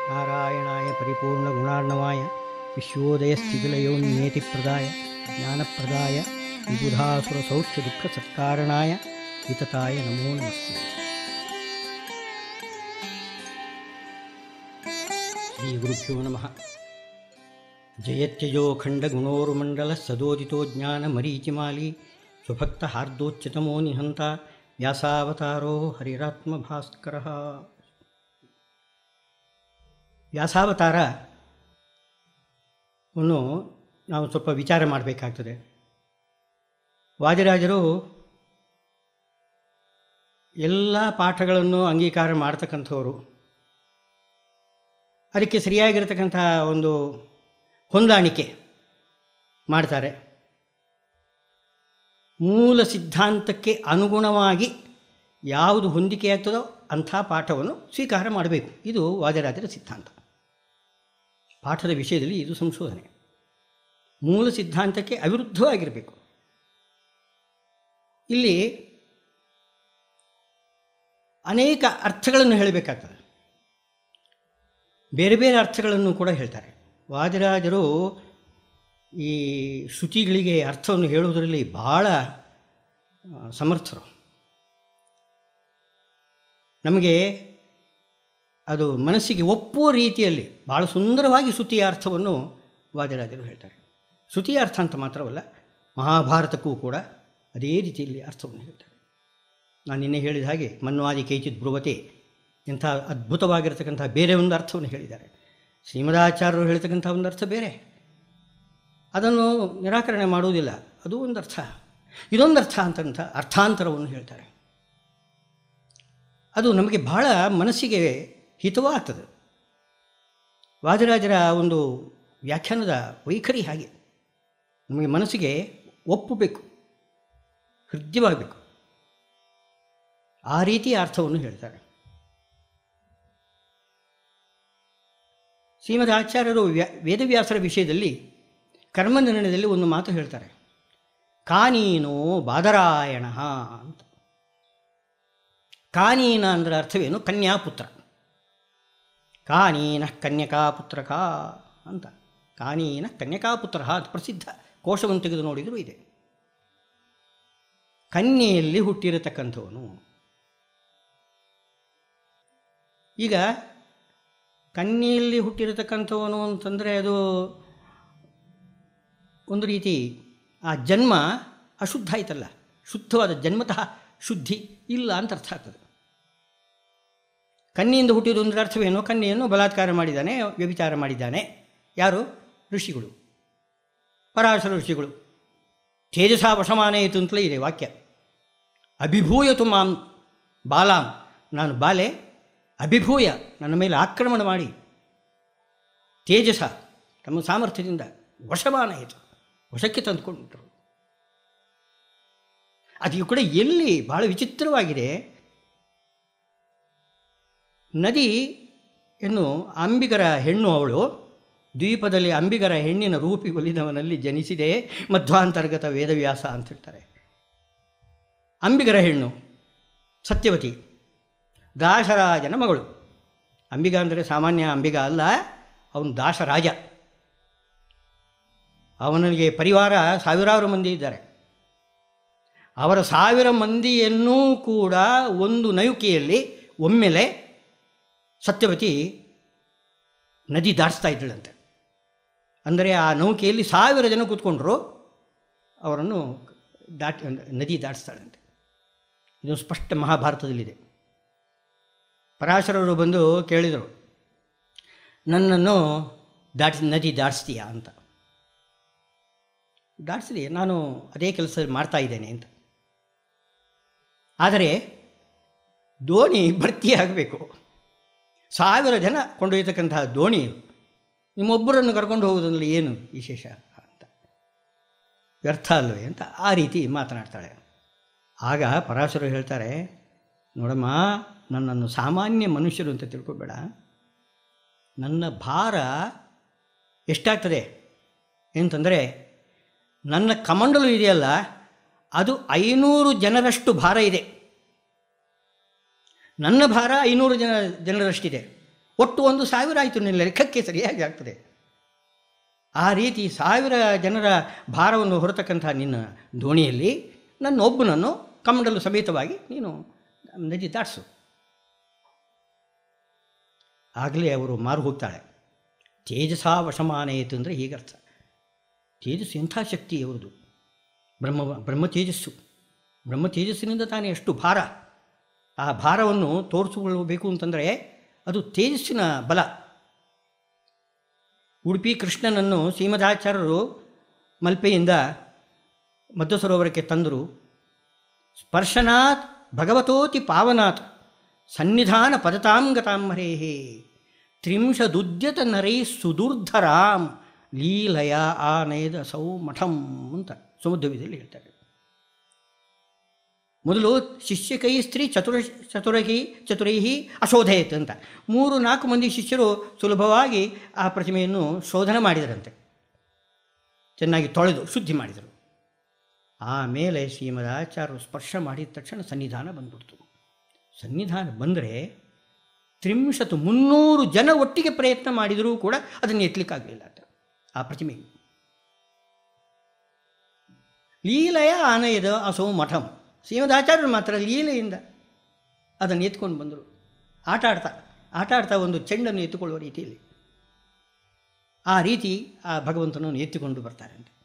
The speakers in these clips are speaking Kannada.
ನಾರಾಯಣಾಯ ಪರಿಪೂರ್ಣಗುಣಾರ್ಣವಾಯ ವಿಶ್ವೋದಯಸ್ಥಿತಿಲಯೋನ್ನೇತಿಪ್ರದಾಯ ಜ್ಞಾನಪ್ರದಾಯ ವಿಬುಧಾಸುರಸೌಖ್ಯದುಃಖಸತ್ಕಾರಣಾಯ ವಿತತಾಯ ನಮೋ ನಮಸ್ತೆ ಶ್ರೀ ಗುರುಭ್ಯೋ ನಮಃ ಜಯತ್ಯಜೋ ಖಂಡಗುಣೋರುಮಂಡಲ ಸದೋದಿತೋ ಜ್ಞಾನಮರೀಚಿಮಾಲಿ ಸ್ವಭಕ್ತ ಹಾರ್ದೋಚ್ಯತಮೋ ನಿಹಂತ ವ್ಯಾಸಾವತಾರೋ ಹರಿರಾತ್ಮಭಾಸ್ಕರ ವ್ಯಾಸಾವತಾರವನ್ನು ನಾವು ಸ್ವಲ್ಪ ವಿಚಾರ ಮಾಡಬೇಕಾಗ್ತದೆ ವಾದಿರಾಜರು ಎಲ್ಲ ಪಾಠಗಳನ್ನು ಅಂಗೀಕಾರ ಮಾಡ್ತಕ್ಕಂಥವರು ಅದಕ್ಕೆ ಸರಿಯಾಗಿರತಕ್ಕಂಥ ಒಂದು ಹೊಂದಾಣಿಕೆ ಮಾಡ್ತಾರೆ ಮೂಲ ಸಿದ್ಧಾಂತಕ್ಕೆ ಅನುಗುಣವಾಗಿ ಯಾವುದು ಹೊಂದಿಕೆಯಾಗ್ತದೋ ಅಂಥ ಪಾಠವನ್ನು ಸ್ವೀಕಾರ ಮಾಡಬೇಕು ಇದು ವಾದಿರಾಜರ ಸಿದ್ಧಾಂತ ಪಾಠದ ವಿಷಯದಲ್ಲಿ ಇದು ಸಂಶೋಧನೆ ಮೂಲ ಸಿದ್ಧಾಂತಕ್ಕೆ ಅವಿರುದ್ಧವಾಗಿರಬೇಕು ಇಲ್ಲಿ ಅನೇಕ ಅರ್ಥಗಳನ್ನು ಹೇಳಬೇಕಾಗ್ತದೆ ಬೇರೆ ಬೇರೆ ಅರ್ಥಗಳನ್ನು ಕೂಡ ಹೇಳ್ತಾರೆ ವಾದಿರಾಜರು ಈ ಶ್ರುತಿಗಳಿಗೆ ಅರ್ಥವನ್ನು ಹೇಳುವುದರಲ್ಲಿ ಬಹಳ ಆ, ಸಮರ್ಥರು ನಮಗೆ ಅದು ಮನಸ್ಸಿಗೆ ಒಪ್ಪುವ ರೀತಿಯಲ್ಲಿ ಭಾಳ ಸುಂದರವಾಗಿ ಶ್ರುತಿಯ ಅರ್ಥವನ್ನು ವಾದಿರಾಜರು ಹೇಳ್ತಾರೆ ಶ್ರುತಿಯ ಅರ್ಥ ಅಂತ ಮಾತ್ರವಲ್ಲ ಮಹಾಭಾರತಕ್ಕೂ ಕೂಡ ಅದೇ ರೀತಿಯಲ್ಲಿ ಅರ್ಥವನ್ನು ಹೇಳ್ತಾರೆ ನಾನು ನಿನ್ನೆ ಹೇಳಿದ ಹಾಗೆ ಮನ್ವಾದಿ ಕೈಚಿತ್ ಬ್ರುವತೆ ಇಂಥ ಅದ್ಭುತವಾಗಿರತಕ್ಕಂಥ ಬೇರೆ ಒಂದು ಅರ್ಥವನ್ನು ಹೇಳಿದ್ದಾರೆ ಶ್ರೀಮದಾಚಾರ್ಯರು ಹೇಳ್ತಕ್ಕಂಥ ಒಂದು ಅರ್ಥ ಬೇರೆ ಅದನ್ನು ನಿರಾಕರಣೆ ಮಾಡುವುದಿಲ್ಲ ಅದು ಒಂದು ಅರ್ಥ ಇದೊಂದು ಅರ್ಥ ಅಂತಂಥ ಅರ್ಥಾಂತರವನ್ನು ಹೇಳ್ತಾರೆ ಅದು ನಮಗೆ ಬಹಳ ಮನಸ್ಸಿಗೆ ಹಿತವಾಗ್ತದೆ ವಾದಿರಾಜರ ಒಂದು ವ್ಯಾಖ್ಯಾನದ ವೈಖರಿ ಹಾಗೆ ನಮಗೆ ಮನಸ್ಸಿಗೆ ಒಪ್ಪಬೇಕು ಹೃದಯವಾಗಬೇಕು ಆ ರೀತಿಯ ಅರ್ಥವನ್ನು ಹೇಳ್ತಾರೆ ಶ್ರೀಮದ್ ಆಚಾರ್ಯರು ವ್ಯ ವೇದವ್ಯಾಸರ ವಿಷಯದಲ್ಲಿ ಕರ್ಮನಿರ್ಣಯದಲ್ಲಿ ಒಂದು ಮಾತು ಹೇಳ್ತಾರೆ ಕಾನೀನೋ ಬಾದರಾಯಣ ಅಂತ ಕಾನೀನ ಅಂದ್ರೆ ಅರ್ಥವೇನು ಕನ್ಯಾಪುತ್ರ ಕಾನೀನ ಕನ್ಯಕಾಪುತ್ರಕ ಅಂತ ಕಾನೀನ ಕನ್ಯಕಾಪುತ್ರ ಅಂತ ಪ್ರಸಿದ್ಧ ಕೋಶವನ್ನು ತೆಗೆದು ನೋಡಿದರೂ ಇದೆ ಕನ್ಯೆಯಲ್ಲಿ ಹುಟ್ಟಿರತಕ್ಕಂಥವನು ಈಗ ಕನ್ಯೆಯಲ್ಲಿ ಹುಟ್ಟಿರತಕ್ಕಂಥವನು ಅಂತಂದರೆ ಅದು ಒಂದು ರೀತಿ ಆ ಜನ್ಮ ಅಶುದ್ಧ ಆಯ್ತಲ್ಲ ಶುದ್ಧವಾದ ಜನ್ಮತಃ ಶುದ್ಧಿ ಇಲ್ಲ ಅಂತ ಅರ್ಥ ಆಗ್ತದೆ ಕನ್ಯೆಯಿಂದ ಹುಟ್ಟಿದ ಒಂದು ಅರ್ಥವೇನು ಕನ್ಯೆಯನ್ನು ಬಲಾತ್ಕಾರ ಮಾಡಿದ್ದಾನೆ ವ್ಯಭಿಚಾರ ಮಾಡಿದ್ದಾನೆ ಯಾರು ಋಷಿಗಳು ಪರಾಶರ ಋಷಿಗಳು ತೇಜಸಾ ವಶಮಾನೇತು ಅಂತಲೇ ಇದೆ ವಾಕ್ಯ ಅಭಿಭೂಯತು ಮಾಂ ಬಾಲಾಂ ನಾನು ಬಾಲೆ ಅಭಿಭೂಯ ನನ್ನ ಮೇಲೆ ಆಕ್ರಮಣ ಮಾಡಿ ತೇಜಸ ತಮ್ಮ ಸಾಮರ್ಥ್ಯದಿಂದ ವಶಮಾನಾಯಿತು ವಶಕ್ಕೆ ತಂದುಕೊಂಡ್ರು ಅದು ಕೂಡ ಎಲ್ಲಿ ಬಹಳ ವಿಚಿತ್ರವಾಗಿದೆ ನದಿ ಎನ್ನು ಅಂಬಿಗರ ಹೆಣ್ಣು ಅವಳು ದ್ವೀಪದಲ್ಲಿ ಅಂಬಿಗರ ಹೆಣ್ಣಿನ ರೂಪಿ ಒಲಿದವನಲ್ಲಿ ಜನಿಸಿದೆ ಮಧ್ವಾಂತರ್ಗತ ವೇದವ್ಯಾಸ ಅಂತ ಹೇಳ್ತಾರೆ ಅಂಬಿಗರ ಹೆಣ್ಣು ಸತ್ಯವತಿ ದಾಸರಾಜನ ಮಗಳು ಅಂಬಿಗ ಅಂದರೆ ಸಾಮಾನ್ಯ ಅಂಬಿಗ ಅಲ್ಲ ಅವನು ದಾಸರಾಜ ಅವನಿಗೆ ಪರಿವಾರ ಸಾವಿರಾರು ಮಂದಿ ಇದ್ದಾರೆ ಅವರ ಸಾವಿರ ಮಂದಿಯನ್ನೂ ಕೂಡ ಒಂದು ನೌಕೆಯಲ್ಲಿ ಒಮ್ಮೆಲೆ ಸತ್ಯವತಿ ನದಿ ದಾಟಿಸ್ತಾ ಇದ್ದಳಂತೆ ಅಂದರೆ ಆ ನೌಕೆಯಲ್ಲಿ ಸಾವಿರ ಜನ ಕೂತ್ಕೊಂಡ್ರು ಅವರನ್ನು ದಾಟಿ ನದಿ ದಾಟಿಸ್ತಾಳಂತೆ ಇದು ಸ್ಪಷ್ಟ ಮಹಾಭಾರತದಲ್ಲಿದೆ ಪರಾಶರರು ಬಂದು ಕೇಳಿದರು ನನ್ನನ್ನು ದಾಟಿಸಿ ನದಿ ದಾಟಿಸ್ತೀಯಾ ಅಂತ ದಾಟಿಸಿದೆ ನಾನು ಅದೇ ಕೆಲಸ ಮಾಡ್ತಾ ಇದ್ದೇನೆ ಅಂತ ಆದರೆ ದೋಣಿ ಭರ್ತಿ ಆಗಬೇಕು ಸಾವಿರ ಜನ ಕೊಂಡೊಯ್ಯತಕ್ಕಂತಹ ದೋಣಿ ನಿಮ್ಮೊಬ್ಬರನ್ನು ಕರ್ಕೊಂಡು ಹೋಗೋದ್ರಲ್ಲಿ ಏನು ವಿಶೇಷ ಅಂತ ವ್ಯರ್ಥ ಅಲ್ವೇ ಅಂತ ಆ ರೀತಿ ಮಾತನಾಡ್ತಾಳೆ ಆಗ ಪರಾಶರು ಹೇಳ್ತಾರೆ ನೋಡಮ್ಮ ನನ್ನನ್ನು ಸಾಮಾನ್ಯ ಮನುಷ್ಯರು ಅಂತ ತಿಳ್ಕೊಬೇಡ ನನ್ನ ಭಾರ ಎಷ್ಟಾಗ್ತದೆ ಅಂತಂದರೆ ನನ್ನ ಕಮಂಡಲು ಇದೆಯಲ್ಲ ಅದು ಐನೂರು ಜನರಷ್ಟು ಭಾರ ಇದೆ ನನ್ನ ಭಾರ ಐನೂರು ಜನ ಜನರಷ್ಟಿದೆ ಒಟ್ಟು ಒಂದು ಸಾವಿರ ಆಯಿತು ನಿನ್ನ ಲೆಕ್ಕಕ್ಕೆ ಸರಿಯಾಗಿ ಆಗ್ತದೆ ಆ ರೀತಿ ಸಾವಿರ ಜನರ ಭಾರವನ್ನು ಹೊರತಕ್ಕಂಥ ನಿನ್ನ ದೋಣಿಯಲ್ಲಿ ನನ್ನ ಒಬ್ಬನನ್ನು ಕಮಂಡಲು ಸಮೇತವಾಗಿ ನೀನು ನದಿ ದಾಟಿಸು ಆಗಲೇ ಅವರು ಮಾರು ಹೋಗ್ತಾಳೆ ತೇಜಸಾ ವಶಮಾನೇತು ಅಂದರೆ ಹೀಗರ್ಥ ತೇಜಸ್ಸು ಎಂಥ ಶಕ್ತಿ ಅವರದು ಬ್ರಹ್ಮ ಬ್ರಹ್ಮ ತೇಜಸ್ಸು ಬ್ರಹ್ಮ ತೇಜಸ್ಸಿನಿಂದ ತಾನೇ ಎಷ್ಟು ಭಾರ ಆ ಭಾರವನ್ನು ತೋರಿಸಿಕೊಳ್ಳಬೇಕು ಅಂತಂದರೆ ಅದು ತೇಜಸ್ಸಿನ ಬಲ ಉಡುಪಿ ಕೃಷ್ಣನನ್ನು ಶ್ರೀಮದಾಚಾರ್ಯರು ಮಲ್ಪೆಯಿಂದ ಮಧ್ಯ ಸರೋವರಕ್ಕೆ ತಂದರು ಸ್ಪರ್ಶನಾತ್ ಭಗವತೋತಿ ಪಾವನಾತ್ ಸನ್ನಿಧಾನ ಪದತಾಂ ಗತಾಂ ಹರೇಹೇ ತ್ರಿಂಶದುದ್ಯತ ನರೈ ಸುದುರ್ಧರಾಂ ಲೀಲಯ ಆನಯದ ಸೌ ಮಠಂ ಅಂತ ಸಮುದ್ರವಿದಲ್ಲಿ ಹೇಳ್ತಾರೆ ಮೊದಲು ಶಿಷ್ಯಕೈ ಸ್ತ್ರೀ ಚತುರ ಚತುರಹಿ ಚತುರೈಹಿ ಅಶೋಧಯತ್ ಅಂತ ಮೂರು ನಾಲ್ಕು ಮಂದಿ ಶಿಷ್ಯರು ಸುಲಭವಾಗಿ ಆ ಪ್ರತಿಮೆಯನ್ನು ಶೋಧನೆ ಮಾಡಿದರಂತೆ ಚೆನ್ನಾಗಿ ತೊಳೆದು ಶುದ್ಧಿ ಮಾಡಿದರು ಆಮೇಲೆ ಶ್ರೀಮದ್ ಆಚಾರ್ಯರು ಸ್ಪರ್ಶ ಮಾಡಿದ ತಕ್ಷಣ ಸನ್ನಿಧಾನ ಬಂದ್ಬಿಡ್ತು ಸನ್ನಿಧಾನ ಬಂದರೆ ತ್ರಿಂಶತು ಮುನ್ನೂರು ಜನ ಒಟ್ಟಿಗೆ ಪ್ರಯತ್ನ ಮಾಡಿದರೂ ಕೂಡ ಅದನ್ನು ಎತ್ತಲಿಕ್ಕಾಗಲಿಲ್ಲ ಅಂತ ಆ ಪ್ರತಿಮೆ ಲೀಲೆಯ ಆನಯದ ಅಸೌ ಮಠಂ ಶ್ರೀಮದಾಚಾರ್ಯರು ಮಾತ್ರ ಲೀಲೆಯಿಂದ ಅದನ್ನು ಎತ್ಕೊಂಡು ಬಂದರು ಆಟ ಆಡ್ತಾ ಆಟ ಆಡ್ತಾ ಒಂದು ಚೆಂಡನ್ನು ಎತ್ತುಕೊಳ್ಳುವ ರೀತಿಯಲ್ಲಿ ಆ ರೀತಿ ಆ ಭಗವಂತನನ್ನು ಎತ್ತಿಕೊಂಡು ಬರ್ತಾರೆ ಅಂತ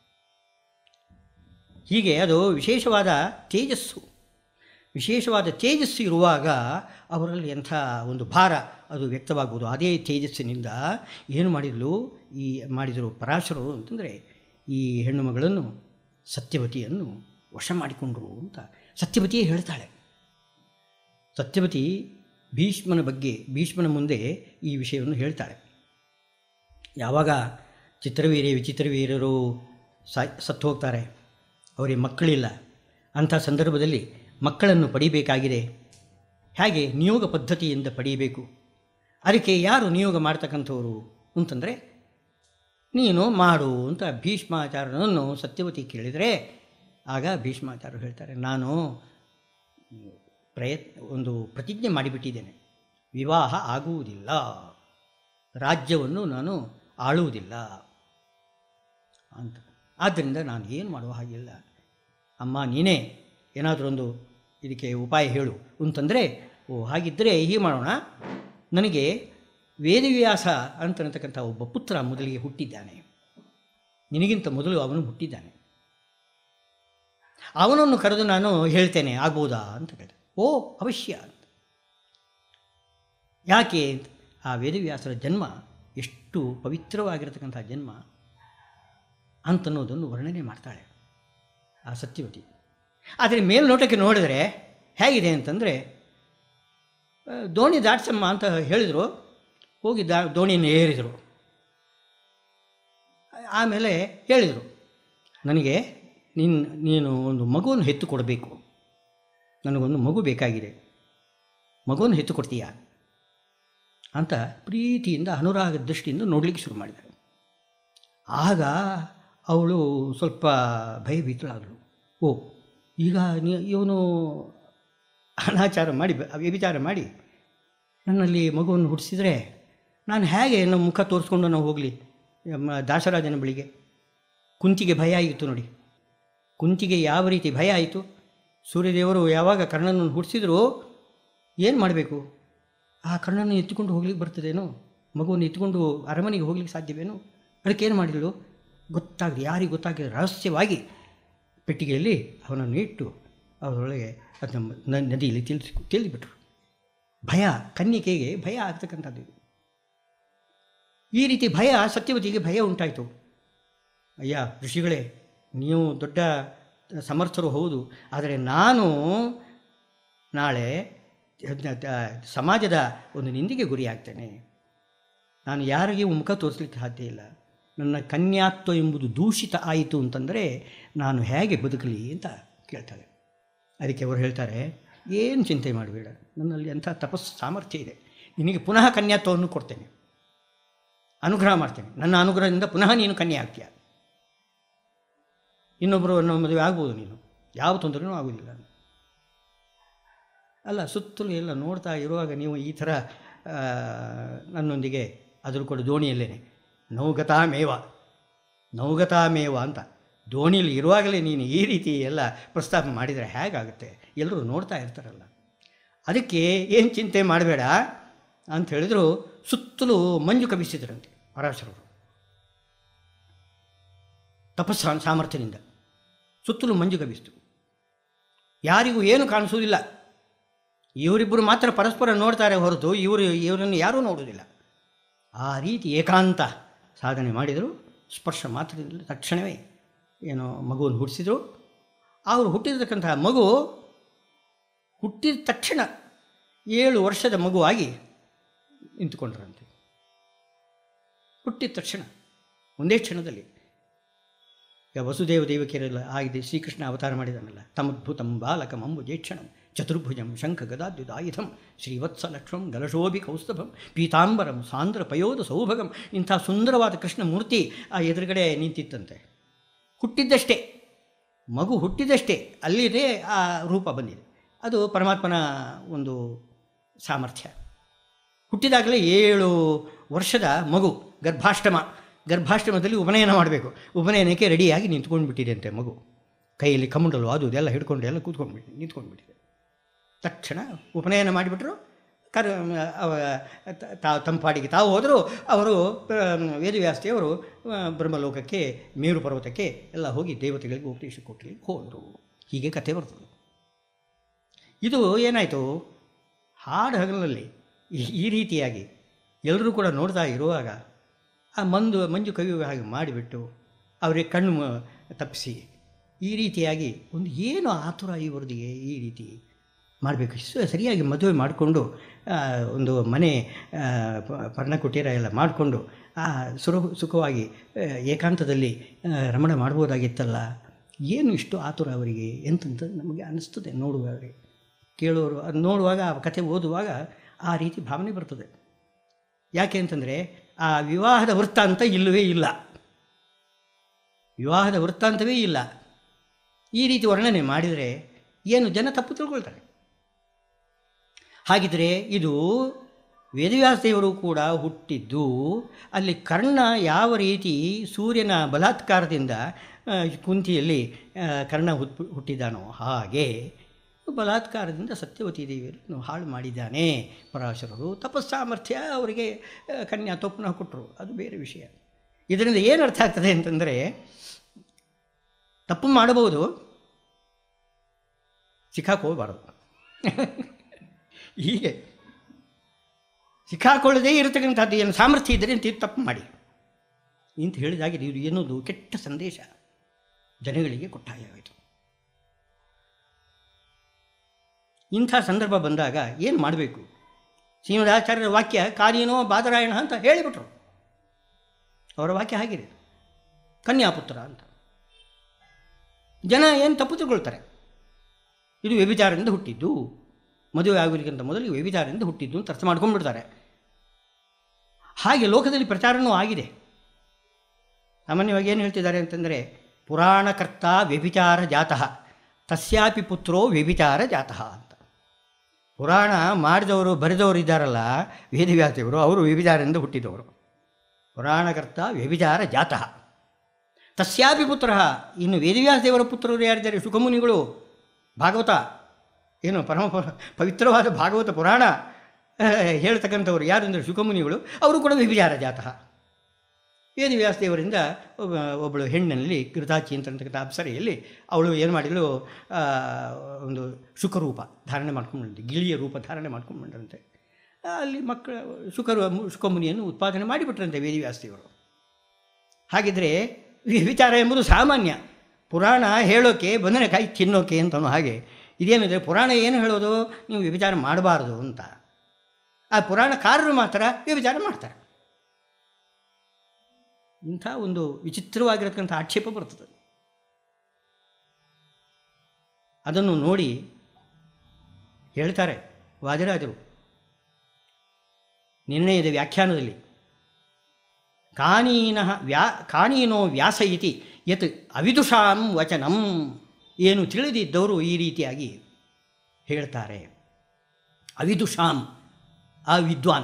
ಹೀಗೆ ಅದು ವಿಶೇಷವಾದ ತೇಜಸ್ಸು ವಿಶೇಷವಾದ ತೇಜಸ್ಸು ಇರುವಾಗ ಅವರಲ್ಲಿ ಎಂಥ ಒಂದು ಭಾರ ಅದು ವ್ಯಕ್ತವಾಗುವುದು ಅದೇ ತೇಜಸ್ಸಿನಿಂದ ಏನು ಮಾಡಿದಳು ಈ ಮಾಡಿದರು ಪರಾಶರರು ಅಂತಂದರೆ ಈ ಹೆಣ್ಣು ಮಗಳನ್ನು ಸತ್ಯವತಿಯನ್ನು ವಶ ಮಾಡಿಕೊಂಡರು ಅಂತ ಸತ್ಯವತಿಯೇ ಹೇಳ್ತಾಳೆ ಸತ್ಯವತಿ ಭೀಷ್ಮನ ಬಗ್ಗೆ ಭೀಷ್ಮನ ಮುಂದೆ ಈ ವಿಷಯವನ್ನು ಹೇಳ್ತಾಳೆ ಯಾವಾಗ ಚಿತ್ರವೀರ್ಯ ವಿಚಿತ್ರವೀರರು ಸಾ ಸತ್ತು ಹೋಗ್ತಾರೆ ಅವರಿಗೆ ಮಕ್ಕಳಿಲ್ಲ ಅಂಥ ಸಂದರ್ಭದಲ್ಲಿ ಮಕ್ಕಳನ್ನು ಪಡಿಬೇಕಾಗಿದೆ ಹೇಗೆ ನಿಯೋಗ ಪದ್ಧತಿಯಿಂದ ಪಡೆಯಬೇಕು ಅದಕ್ಕೆ ಯಾರು ನಿಯೋಗ ಮಾಡ್ತಕ್ಕಂಥವ್ರು ಅಂತಂದರೆ ನೀನು ಮಾಡು ಅಂತ ಭೀಷ್ಮಾಚಾರ್ಯನನ್ನು ಸತ್ಯವತಿ ಕೇಳಿದರೆ ಆಗ ಭೀಷ್ಮಾಚಾರ್ಯರು ಹೇಳ್ತಾರೆ ನಾನು ಪ್ರಯತ್ನ ಒಂದು ಪ್ರತಿಜ್ಞೆ ಮಾಡಿಬಿಟ್ಟಿದ್ದೇನೆ ವಿವಾಹ ಆಗುವುದಿಲ್ಲ ರಾಜ್ಯವನ್ನು ನಾನು ಆಳುವುದಿಲ್ಲ ಅಂತ ಆದ್ದರಿಂದ ನಾನು ಏನು ಮಾಡುವ ಹಾಗಿಲ್ಲ ಅಮ್ಮ ನೀನೇ ಏನಾದರೂ ಒಂದು ಇದಕ್ಕೆ ಉಪಾಯ ಹೇಳು ಅಂತಂದರೆ ಓ ಹಾಗಿದ್ದರೆ ಹೀಗೆ ಮಾಡೋಣ ನನಗೆ ವೇದವ್ಯಾಸ ಅಂತನ್ನತಕ್ಕಂಥ ಒಬ್ಬ ಪುತ್ರ ಮೊದಲಿಗೆ ಹುಟ್ಟಿದ್ದಾನೆ ನಿನಗಿಂತ ಮೊದಲು ಅವನು ಹುಟ್ಟಿದ್ದಾನೆ ಅವನನ್ನು ಕರೆದು ನಾನು ಹೇಳ್ತೇನೆ ಆಗ್ಬೋದಾ ಅಂತ ಕೇಳಿದೆ ಓ ಅವಶ್ಯ ಅಂತ ಯಾಕೆ ಅಂತ ಆ ವೇದವ್ಯಾಸರ ಜನ್ಮ ಎಷ್ಟು ಪವಿತ್ರವಾಗಿರತಕ್ಕಂಥ ಜನ್ಮ ಅಂತನ್ನೋದನ್ನು ವರ್ಣನೆ ಮಾಡ್ತಾಳೆ ಆ ಸತ್ಯವತಿ ಆದರೆ ಮೇಲ್ನೋಟಕ್ಕೆ ನೋಡಿದರೆ ಹೇಗಿದೆ ಅಂತಂದರೆ ಆ, ದೋಣಿ ದಾಟ್ಸಮ್ಮ ಅಂತ ಹೇಳಿದರು ಹೋಗಿ ದಾ ದೋಣಿಯನ್ನು ಏರಿದರು ಆಮೇಲೆ ಹೇಳಿದರು ನನಗೆ ನಿನ್ನ ನೀನು ಒಂದು ಮಗುವನ್ನು ಹೆತ್ತು ಕೊಡಬೇಕು ನನಗೊಂದು ಮಗು ಬೇಕಾಗಿದೆ ಮಗುವನ್ನು ಹೆತ್ತು ಕೊಡ್ತೀಯಾ ಅಂತ ಪ್ರೀತಿಯಿಂದ ಅನುರಾಗ ದೃಷ್ಟಿಯಿಂದ ನೋಡಲಿಕ್ಕೆ ಶುರು ಮಾಡಿದರು ಆಗ ಅವಳು ಸ್ವಲ್ಪ ಭಯಭೀತಳಾದಳು ಓ ಈಗ ನೀ ಇವನು ಅನಾಚಾರ ಮಾಡಿ ವ್ಯಭಿಚಾರ ಮಾಡಿ ನನ್ನಲ್ಲಿ ಮಗುವನ್ನು ಹುಟ್ಟಿಸಿದರೆ ನಾನು ಹೇಗೆ ನಮ್ಮ ಮುಖ ತೋರಿಸ್ಕೊಂಡು ನಾವು ಹೋಗಲಿ ದಾಸರಾಜನ ಬಳಿಗೆ ಕುಂತಿಗೆ ಭಯ ಆಗಿತ್ತು ನೋಡಿ ಕುಂತಿಗೆ ಯಾವ ರೀತಿ ಭಯ ಆಯಿತು ಸೂರ್ಯದೇವರು ಯಾವಾಗ ಕರ್ಣನನ್ನು ಹುಟ್ಟಿಸಿದ್ರು ಏನು ಮಾಡಬೇಕು ಆ ಕರ್ಣನ ಎತ್ತಿಕೊಂಡು ಹೋಗ್ಲಿಕ್ಕೆ ಬರ್ತದೇನೋ ಮಗುವನ್ನು ಎತ್ತಿಕೊಂಡು ಅರಮನೆಗೆ ಹೋಗ್ಲಿಕ್ಕೆ ಸಾಧ್ಯವೇನೋ ಅದಕ್ಕೆ ಏನು ಮಾಡಿದಳು ಗೊತ್ತಾಗಲಿ ಯಾರಿಗೆ ಗೊತ್ತಾಗಲಿ ರಹಸ್ಯವಾಗಿ ಪೆಟ್ಟಿಗೆಯಲ್ಲಿ ಅವನನ್ನು ಇಟ್ಟು ಅವರೊಳಗೆ ಅದನ್ನ ನ- ನದಿಯಲ್ಲಿ ತಿಳಿಸಿ ತಿಳಿದುಬಿಟ್ರು ಭಯ ಕನ್ಯಕೆಗೆ ಭಯ ಆಗ್ತಕ್ಕಂಥದ್ದು ಇದು. ಈ ರೀತಿ ಭಯ ಸತ್ಯವತಿಗೆ ಭಯ ಉಂಟಾಯಿತು ಅಯ್ಯ ಋಷಿಗಳೇ ನೀವು ದೊಡ್ಡ ಸಮರ್ಥರು ಹೌದು ಆದರೆ ನಾನು ನಾಳೆ ಅದ್ನ- ದ- ಸಮಾಜದ ಒಂದು ನಿಂದಿಗೆ ಗುರಿಯಾಗ್ತೇನೆ ನಾನು ಯಾರಿಗೆ ಮುಖ ತೋರಿಸ್ಲಿಕ್ಕೆ ಸಾಧ್ಯ ಇಲ್ಲ ನನ್ನ ಕನ್ಯಾತ್ವ ಎಂಬುದು ದೂಷಿತ ಆಯಿತು ಅಂತಂದರೆ ನಾನು ಹೇಗೆ ಬದುಕಲಿ ಅಂತ ಕೇಳ್ತಾಳೆ ಅದಕ್ಕೆ ಅವರು ಹೇಳ್ತಾರೆ ಏನು ಚಿಂತೆ ಮಾಡಬೇಡ ನನ್ನಲ್ಲಿ ಅಂಥ ತಪಸ್ಸು ಸಾಮರ್ಥ್ಯ ಇದೆ ನಿನಗೆ ಪುನಃ ಕನ್ಯಾತ್ವವನ್ನು ಕೊಡ್ತೇನೆ ಅನುಗ್ರಹ ಮಾಡ್ತೇನೆ ನನ್ನ ಅನುಗ್ರಹದಿಂದ ಪುನಃ ನೀನು ಕನ್ಯೆ ಆಗ್ತೀಯ ಇನ್ನೊಬ್ಬರು ಅನ್ನೋ ಮದುವೆ ಆಗ್ಬೋದು ನೀನು ಯಾವ ತೊಂದರೆನೂ ಆಗೋದಿಲ್ಲ ಅಲ್ಲ ಸುತ್ತಲೂ ಎಲ್ಲ ನೋಡ್ತಾ ಇರುವಾಗ ನೀವು ಈ ಥರ ಆ, ನನ್ನೊಂದಿಗೆ ಅದ್ರ ಕೂಡ ದೋಣಿಯಲ್ಲೇನೆ ನೌಗತಾಮೇವ ನೌಗತಾಮೇವ ಅಂತ ದೋಣಿಯಲ್ಲಿ ಇರುವಾಗಲೇ ನೀನು ಈ ರೀತಿ ಎಲ್ಲ ಪ್ರಸ್ತಾಪ ಮಾಡಿದರೆ ಹೇಗಾಗುತ್ತೆ ಎಲ್ಲರೂ ನೋಡ್ತಾ ಇರ್ತಾರಲ್ಲ ಅದಕ್ಕೆ ಏನು ಚಿಂತೆ ಮಾಡಬೇಡ ಅಂತ ಹೇಳಿದ್ರು ಸುತ್ತಲೂ ಮಂಜು ಕವಿಸಿದ್ರಂತೆ ಪರಾಶರರು ತಪಸ್ಸ ಸಾಮರ್ಥ್ಯದಿಂದ ಸುತ್ತಲೂ ಮಂಜು ಕವಿಸ್ತು ಯಾರಿಗೂ ಏನು ಕಾಣಿಸೋದಿಲ್ಲ ಇವರಿಬ್ಬರು ಮಾತ್ರ ಪರಸ್ಪರ ನೋಡ್ತಾರೆ ಹೊರತು ಇವರು ಇವರನ್ನು ಯಾರೂ ನೋಡುವುದಿಲ್ಲ ಆ ರೀತಿ ಏಕಾಂತ ಸಾಧನೆ ಮಾಡಿದರು ಸ್ಪರ್ಶ ಮಾತ್ರದಿಂದ ತಕ್ಷಣವೇ ಏನೋ ಮಗುವನ್ನು ಹುಟ್ಟಿಸಿದರು ಅವರು ಹುಟ್ಟಿರ್ತಕ್ಕಂತಹ ಮಗು ಹುಟ್ಟಿದ ತಕ್ಷಣ ಏಳು ವರ್ಷದ ಮಗುವಾಗಿ ನಿಂತುಕೊಂಡ್ರಂತೆ ಹುಟ್ಟಿದ ತಕ್ಷಣ ಒಂದೇ ಕ್ಷಣದಲ್ಲಿ ಈಗ ವಸುದೇವ ದೇವಕಿಯರೆಲ್ಲ ಆಗಿದೆ ಶ್ರೀಕೃಷ್ಣ ಅವತಾರ ಮಾಡಿದನಲ್ಲ ತಮದ್ಭುತಂ ಬಾಲಕಂ ಅಂಬುಜೇಕ್ಷಣಂ ಚತುರ್ಭುಜಂ ಶಂಖ ಗದಾದ್ಯುದಾಯುಧಂ ಶ್ರೀವತ್ಸಲಕ್ಷ್ಮಂ ಗಲಶೋಭಿ ಕೌಸ್ತಭಂ ಪೀತಾಂಬರಂ ಸಾಂದ್ರ ಪಯೋಧ ಸೌಭಗಂ ಇಂಥ ಸುಂದರವಾದ ಕೃಷ್ಣ ಮೂರ್ತಿ ಆ ಎದುರುಗಡೆ ನಿಂತಿತ್ತಂತೆ ಹುಟ್ಟಿದ್ದಷ್ಟೇ ಮಗು ಹುಟ್ಟಿದಷ್ಟೇ ಅಲ್ಲಿದೆ ಆ ರೂಪ ಬಂದಿದೆ ಅದು ಪರಮಾತ್ಮನ ಒಂದು ಸಾಮರ್ಥ್ಯ ಹುಟ್ಟಿದಾಗಲೇ ಏಳು ವರ್ಷದ ಮಗು ಗರ್ಭಾಷ್ಟಮ ಗರ್ಭಾಷ್ಟಮದಲ್ಲಿ ಉಪನಯನ ಮಾಡಬೇಕು ಉಪನಯನಕ್ಕೆ ರೆಡಿಯಾಗಿ ನಿಂತ್ಕೊಂಡು ಬಿಟ್ಟಿದೆ ಮಗು ಕೈಯಲ್ಲಿ ಕಮಂಡಲು ಅದು ಇದೆಲ್ಲ ಹಿಡ್ಕೊಂಡು ಎಲ್ಲ ಕೂತ್ಕೊಂಡ್ಬಿಟ್ಟು ನಿಂತ್ಕೊಂಡು ಬಿಟ್ಟಿದೆ ತಕ್ಷಣ ಉಪನಯನ ಮಾಡಿಬಿಟ್ರು ಕರ್ ಅವ ತ- ತಾ ತಂಪಾಡಿಗೆ ತಾವು ಹೋದರು ಅವರು ಆ, ವೇದವ್ಯಾಸದೇವರು ಆ, ಬ್ರಹ್ಮಲೋಕಕ್ಕೆ ಮೇರು ಪರ್ವತಕ್ಕೆ ಎಲ್ಲ ಹೋಗಿ ದೇವತೆಗಳಿಗೆ ಉಪದೇಶ ಕೊಟ್ಟಲಿ ಹೋದರು ಹೀಗೆ ಕಥೆ ಬರ್ತದೆ ಇದು ಏನಾಯಿತು ಹಾಡು ಹಗಲಿನಲ್ಲಿ ಈ- ಈ ರೀತಿಯಾಗಿ ಎಲ್ಲರೂ ಕೂಡ ನೋಡ್ತಾ ಇರುವಾಗ ಆ ಮಂದು ಮಂಜು ಕವಿಯುವ ಹಾಗೆ ಮಾಡಿಬಿಟ್ಟು ಅವರಿಗೆ ಕಣ್ಣು ಮ- ತಪ್ಪಿಸಿ ಈ ರೀತಿಯಾಗಿ ಒಂದು ಏನು ಆತುರ ಇವರದಿಗೆ ಈ ರೀತಿ ಮಾಡಬೇಕು ಸ- ಸರಿಯಾಗಿ ಮದುವೆ ಮಾಡಿಕೊಂಡು ಒಂದು ಮನೆ ಆ, ಪ- ಪರ್ಣಕುಟೀರ ಎಲ್ಲ ಮಾಡಿಕೊಂಡು ಆ ಸುರ ಸುಖವಾಗಿ ಆ, ಏಕಾಂತದಲ್ಲಿ ಆ, ರಮಣ ಮಾಡ್ಬೋದಾಗಿತ್ತಲ್ಲ ಏನು ಇಷ್ಟು ಆತುರ ಅವರಿಗೆ ಎಂತಂತ ನಮಗೆ ಅನ್ನಿಸ್ತದೆ ನೋಡುವವರಿಗೆ ಕೇಳೋರು ಅದು ನೋಡುವಾಗ ಆ ಕಥೆ ಓದುವಾಗ ಆ ರೀತಿ ಭಾವನೆ ಬರ್ತದೆ ಯಾಕೆ ಅಂತಂದರೆ ಆ ವಿವಾಹದ ವೃತ್ತಾಂತ ಇಲ್ಲವೇ ಇಲ್ಲ ವಿವಾಹದ ವೃತ್ತಾಂತವೇ ಇಲ್ಲ ಈ ರೀತಿ ವರ್ಣನೆ ಮಾಡಿದರೆ ಏನು ಜನ ತಪ್ಪು ತಿಳ್ಕೊಳ್ತಾರೆ ಹಾಗಿದ್ರೆ ಇದು ವೇದವ್ಯಾಸದೇವರು ಕೂಡ ಹುಟ್ಟಿದ್ದು ಅಲ್ಲಿ ಕರ್ಣ ಯಾವ ರೀತಿ ಸೂರ್ಯನ ಬಲಾತ್ಕಾರದಿಂದ ಆ, ಕುಂತಿಯಲ್ಲಿ ಆ, ಕರ್ಣ ಹುಟ್ ಹುಟ್ಟಿದಾನೋ ಹಾಗೆ ಬಲಾತ್ಕಾರದಿಂದ ಸತ್ಯವತಿ ದೇವಿಯನ್ನು ಹಾಳು ಮಾಡಿದ್ದಾನೆ ಪರಾಶರರು ತಪಸ್ಸಾಮರ್ಥ್ಯ ಅವರಿಗೆ ಆ, ಕನ್ಯಾ ತೊಪ್ಪನ ಕೊಟ್ಟರು ಅದು ಬೇರೆ ವಿಷಯ ಇದರಿಂದ ಏನು ಅರ್ಥ ಆಗ್ತದೆ ಅಂತಂದರೆ ತಪ್ಪು ಮಾಡಬಹುದು ಸಿಕ್ಕಾಕೋಬಾರದು ಹೀಗೆ ಸಿಕ್ಕಾಕೊಳ್ಳದೇ ಇರತಕ್ಕಂಥದ್ದು ಏನು ಸಾಮರ್ಥ್ಯ ಇದ್ದರೆ ಅಂತ ಇದು ತಪ್ಪು ಮಾಡಿ ಇಂತ ಹೇಳಿದಾಗಿದೆ ಇದು ಏನೊಂದು ಕೆಟ್ಟ ಸಂದೇಶ ಜನಗಳಿಗೆ ಕೊಟ್ಟಾಯಾಯಿತು ಇಂಥ ಸಂದರ್ಭ ಬಂದಾಗ ಏನು ಮಾಡಬೇಕು ಶ್ರೀಮದಾಚಾರ್ಯರ ವಾಕ್ಯ ಕಾನೀನೋ ಬಾದರಾಯಣ ಅಂತ ಹೇಳಿಬಿಟ್ರು ಅವರ ವಾಕ್ಯ ಹಾಗಿದೆ ಕನ್ಯಾಪುತ್ರ ಅಂತ ಜನ ಏನು ತಪ್ಪು ತಿಳ್ಕೊಳ್ತಾರೆ ಇದು ವ್ಯಭಿಚಾರದಿಂದ ಹುಟ್ಟಿದ್ದು ಮದುವೆ ಆಗೋದಕ್ಕಿಂತ ಮೊದಲು ಇದು ವ್ಯಭಿಚಾರದಿಂದ ಹುಟ್ಟಿದ್ದು ಅಂತ ಅರ್ಥ ಮಾಡ್ಕೊಂಡ್ಬಿಡ್ತಾರೆ ಹಾಗೆ ಲೋಕದಲ್ಲಿ ಪ್ರಚಾರನೂ ಆಗಿದೆ ಸಾಮಾನ್ಯವಾಗಿ ಏನು ಹೇಳ್ತಿದ್ದಾರೆ ಅಂತಂದರೆ ಪುರಾಣಕರ್ತ ವ್ಯಭಿಚಾರ ಜಾತಃ ತಸ್ಯಾಪಿ ಪುತ್ರೋ ವ್ಯಭಿಚಾರ ಜಾತಃ ಅಂತ ಪುರಾಣ ಮಾಡಿದವರು ಬರೆದವರು ಇದ್ದಾರಲ್ಲ ವೇದವ್ಯಾಸದೇವರು ಅವರು ವ್ಯಭಿಚಾರದಿಂದ ಹುಟ್ಟಿದವರು ಪುರಾಣಕರ್ತ ವ್ಯಭಿಚಾರ ಜಾತಃ ತಸ್ಯಾಪಿ ಪುತ್ರ ಇನ್ನು ವೇದವ್ಯಾಸದೇವರ ಪುತ್ರರು ಯಾರಿದ್ದಾರೆ ಸುಖಮುನಿಗಳು ಭಾಗವತ ಏನು ಪರಮ ಪ- ಪವಿತ್ರವಾದ ಭಾಗವತ ಪುರಾಣ ಆ, ಹೇಳ್ತಕ್ಕಂಥವ್ರು ಯಾರು ಅಂದರೆ ಶುಕಮುನಿಗಳು ಅವರು ಕೂಡ ವ್ಯಭಿಚಾರ ಜಾತಃ ವೇದವ್ಯಾಸದೇವರಿಂದ ಒಬ್ಬ ಒಬ್ಬಳು ಹೆಣ್ಣಲ್ಲಿ ಕೃತಾಚಿ ಅಂತಕ್ಕಂಥ ಅಪ್ಸರೆಯಲ್ಲಿ ಅವಳು ಏನು ಮಾಡಿದಳು ಆ, ಒಂದು ಶುಕರೂಪ ಧಾರಣೆ ಮಾಡ್ಕೊಂಡ್ಬಂದಂತೆ ಗಿಳಿಯ ರೂಪ ಧಾರಣೆ ಮಾಡ್ಕೊಂಡ್ಬಂದ್ರಂತೆ ಅಲ್ಲಿ ಮಕ್ಕಳ ಶುಕರು ಶುಕಮುನಿಯನ್ನು ಉತ್ಪಾದನೆ ಮಾಡಿಬಿಟ್ರಂತೆ ವೇದವ್ಯಾಸದೇವರು ಹಾಗಿದ್ರೆ ವಿಚಾರ ಎಂಬುದು ಸಾಮಾನ್ಯ ಪುರಾಣ ಹೇಳೋಕೆ ಬಂದನೆಕಾಯಿ ತಿನ್ನೋಕೆ ಅಂತನೋ ಹಾಗೆ ಇದೇನಿದೆ ಪುರಾಣ ಏನು ಹೇಳೋದು ನೀವು ವ್ಯಭಿಚಾರ ಮಾಡಬಾರ್ದು ಅಂತ ಆ ಪುರಾಣಕಾರರು ಮಾತ್ರ ವ್ಯಭಿಚಾರ ಮಾಡ್ತಾರೆ ಇಂಥ ಒಂದು ವಿಚಿತ್ರವಾಗಿರತಕ್ಕಂಥ ಆಕ್ಷೇಪ ಬರ್ತದೆ ಅದನ್ನು ನೋಡಿ ಹೇಳ್ತಾರೆ ವಾದಿರಾಜರು ನಿರ್ಣಯದ ವ್ಯಾಖ್ಯಾನದಲ್ಲಿ ಕಾನೀನ ವ್ಯಾ ಕಾನೀನೋ ವ್ಯಾಸ ಇತಿ ಯತ್ ಅವಿದುಷಾಂ ವಚನಂ ಏನು ತಿಳಿದಿದ್ದವರು ಈ ರೀತಿಯಾಗಿ ಹೇಳ್ತಾರೆ ಅವಿದುಷಾಂ ಅವಿದ್ವಾನ್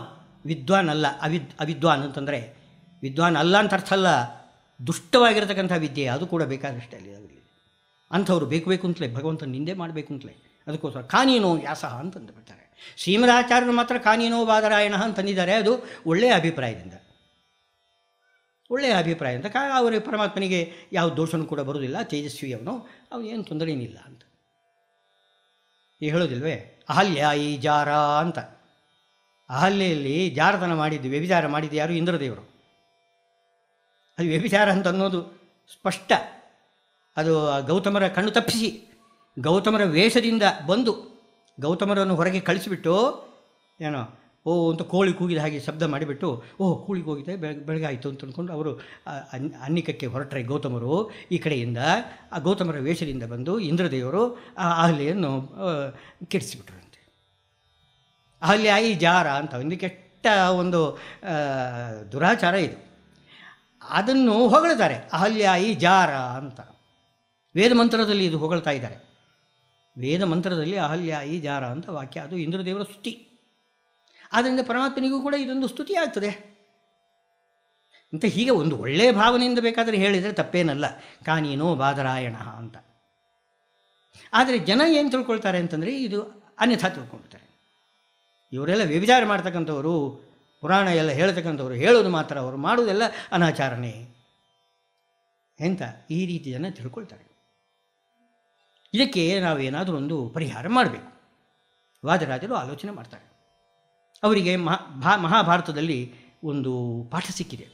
ವಿದ್ವಾನ್ ಅಲ್ಲ ಅವಿದ್ ಅವಿದ್ವಾನ್ ಅಂತಂದರೆ ವಿದ್ವಾನ್ ಅಲ್ಲ ಅಂತ ಅರ್ಥ ಅಲ್ಲ ದುಷ್ಟವಾಗಿರತಕ್ಕಂಥ ವಿದ್ಯೆ ಅದು ಕೂಡ ಬೇಕಾದಷ್ಟೇ ಅಲ್ಲಿ ಅವರಿಗೆ ಅಂಥವ್ರು ಬೇಕು ಬೇಕು ಅಂತಲೇ ಭಗವಂತನ ನಿಂದೆ ಮಾಡಬೇಕು ಅಂತಲೇ ಅದಕ್ಕೋಸ್ಕರ ಕಾನೀನೋ ವ್ಯಾಸಃ ಅಂತಂದು ಬಿಡ್ತಾರೆ ಶ್ರೀಮದಾಚಾರ್ಯರು ಮಾತ್ರ ಕಾನೀನೋ ಬಾದರಾಯಣ ಅಂತಂದಿದ್ದಾರೆ ಅದು ಒಳ್ಳೆಯ ಅಭಿಪ್ರಾಯದಿಂದ ಒಳ್ಳೆಯ ಅಭಿಪ್ರಾಯದಿಂದ ಕಾ ಅವರ ಪರಮಾತ್ಮನಿಗೆ ಯಾವ ದೋಷನೂ ಕೂಡ ಬರುವುದಿಲ್ಲ ತೇಜಸ್ವಿ ಅವನು ಅವನು ಏನು ತೊಂದರೆ ಏನಿಲ್ಲ ಅಂತ ಈಗ ಹೇಳೋದಿಲ್ವೇ ಅಹಲ್ಯ ಈ ಜಾರ ಅಂತ ಅಹಲ್ಯೆಯಲ್ಲಿ ಜಾರತನ ಮಾಡಿದ್ದು ವ್ಯಭಿಚಾರ ಮಾಡಿದ್ದು ಯಾರು ಇಂದ್ರದೇವರು ಅದು ವ್ಯಭಿಚಾರ ಅಂತ ಅನ್ನೋದು ಸ್ಪಷ್ಟ ಅದು ಗೌತಮರ ಕಣ್ಣು ತಪ್ಪಿಸಿ ಗೌತಮರ ವೇಷದಿಂದ ಬಂದು ಗೌತಮರನ್ನು ಹೊರಗೆ ಕಳಿಸಿಬಿಟ್ಟು ಏನೋ ಓ ಅಂತ ಕೋಳಿ ಕೂಗಿದ ಹಾಗೆ ಶಬ್ದ ಮಾಡಿಬಿಟ್ಟು ಓ ಕೋಳಿಗೆ ಹೋಗಿದೆ ಬೆಳಗ್ಗೆ ಬೆಳಗ್ಗೆ ಆಯಿತು ಅಂತ ಅಂದ್ಕೊಂಡು ಅವರು ಆ ಅನ್- ಅನ್ನಿಕಕ್ಕೆ ಹೊರಟ್ರೆ ಗೌತಮರು ಈ ಕಡೆಯಿಂದ ಆ ಗೌತಮರ ವೇಷದಿಂದ ಬಂದು ಇಂದ್ರದೇವರು ಆ ಅಹಲ್ಯೆಯನ್ನು ಆ, ಕೆಡಿಸಿಬಿಟ್ರಂತೆ ಅಹಲ್ಯ ಈ ಜಾರ ಅಂತ ಒಂದು ಕೆಟ್ಟ ಒಂದು ಆ, ದುರಾಚಾರ ಇದು ಅದನ್ನು ಹೊಗಳ್ತಾರೆ ಅಹಲ್ಯ ಈ ಜಾರ ಅಂತ ವೇದ ಮಂತ್ರದಲ್ಲಿ ಇದು ಹೊಗಳ್ತಾ ಇದ್ದಾರೆ ವೇದ ಮಂತ್ರದಲ್ಲಿ ಅಹಲ್ಯ ಈ ಜಾರ ಅಂತ ವಾಕ್ಯ ಅದು ಇಂದ್ರದೇವರ ಸ್ತುತಿ ಆದ್ದರಿಂದ ಪರಮಾತ್ಮನಿಗೂ ಕೂಡ ಇದೊಂದು ಸ್ತುತಿ ಆಗ್ತದೆ ಅಂತ ಹೀಗೆ ಒಂದು ಒಳ್ಳೆಯ ಭಾವನೆಯಿಂದ ಬೇಕಾದರೆ ಹೇಳಿದರೆ ತಪ್ಪೇನಲ್ಲ ಕಾನೀನೋ ಬಾದರಾಯಣ ಅಂತ ಆದರೆ ಜನ ಏನು ತಿಳ್ಕೊಳ್ತಾರೆ ಅಂತಂದರೆ ಇದು ಅನ್ಯಥಾ ತಿಳ್ಕೊಳ್ತಾರೆ ಇವರೆಲ್ಲ ವ್ಯಭಿಚಾರ ಮಾಡ್ತಕ್ಕಂಥವರು ಪುರಾಣ ಎಲ್ಲ ಹೇಳ್ತಕ್ಕಂಥವ್ರು ಹೇಳೋದು ಮಾತ್ರ ಅವರು ಮಾಡೋದೆಲ್ಲ ಅನಾಚಾರನೇ ಎಂತ ಈ ರೀತಿ ಜನ ತಿಳ್ಕೊಳ್ತಾರೆ ಇದಕ್ಕೆ ನಾವೇನಾದರೂ ಒಂದು ಪರಿಹಾರ ಮಾಡಬೇಕು ವಾದರಾಜರು ಆಲೋಚನೆ ಮಾಡ್ತಾರೆ ಅವರಿಗೆ ಮಹಾ ಭಾ ಮಹಾಭಾರತದಲ್ಲಿ ಒಂದು ಪಾಠ ಸಿಕ್ಕಿದೆ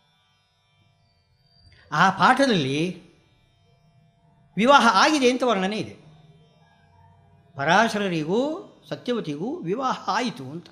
ಆ ಪಾಠದಲ್ಲಿ ವಿವಾಹ ಆಗಿದೆ ಅಂತ ವರ್ಣನೆ ಇದೆ ಪರಾಶರರಿಗೂ ಸತ್ಯವತಿಗೂ ವಿವಾಹ ಆಯಿತು ಅಂತ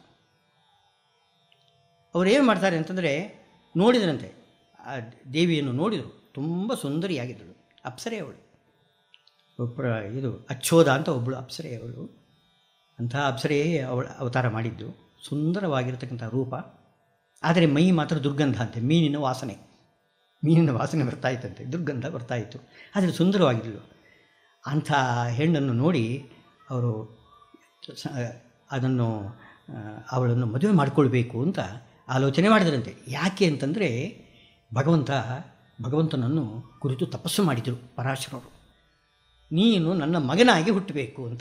ಅವ್ರು ಏನು ಮಾಡ್ತಾರೆ ಅಂತಂದರೆ ನೋಡಿದರಂತೆ ಆ ದೇವಿಯನ್ನು ನೋಡಿದರು ತುಂಬ ಸುಂದರಿಯಾಗಿದ್ದಳು ಅಪ್ಸರೆ ಅವಳು ಒಬ್ಬರ ಇದು ಅಚ್ಚೋದ ಅಂತ ಒಬ್ಬಳು ಅಪ್ಸರೆ ಅವಳು ಅಂಥ ಅಪ್ಸರೆಯೇ ಅವಳ ಅವತಾರ ಮಾಡಿದ್ದು ಸುಂದರವಾಗಿರತಕ್ಕಂಥ ರೂಪ ಆದರೆ ಮೈ ಮಾತ್ರ ದುರ್ಗಂಧ ಅಂತೆ ಮೀನಿನ ವಾಸನೆ ಮೀನಿನ ವಾಸನೆ ಬರ್ತಾ ಇತ್ತಂತೆ ದುರ್ಗಂಧ ಬರ್ತಾ ಇತ್ತು ಆದರೆ ಸುಂದರವಾಗಿದ್ದಳು ಅಂಥ ಹೆಣ್ಣನ್ನು ನೋಡಿ ಅವರು ಸ- ಅದನ್ನು ಆ, ಅವಳನ್ನು ಮದುವೆ ಮಾಡಿಕೊಳ್ಬೇಕು ಅಂತ ಆಲೋಚನೆ ಮಾಡಿದರಂತೆ ಯಾಕೆ ಅಂತಂದರೆ ಭಗವಂತ ಭಗವಂತನನ್ನು ಕುರಿತು ತಪಸ್ಸು ಮಾಡಿದರು ಪರಾಶರರು ನೀನು ನನ್ನ ಮಗನಾಗಿ ಹುಟ್ಟಬೇಕು ಅಂತ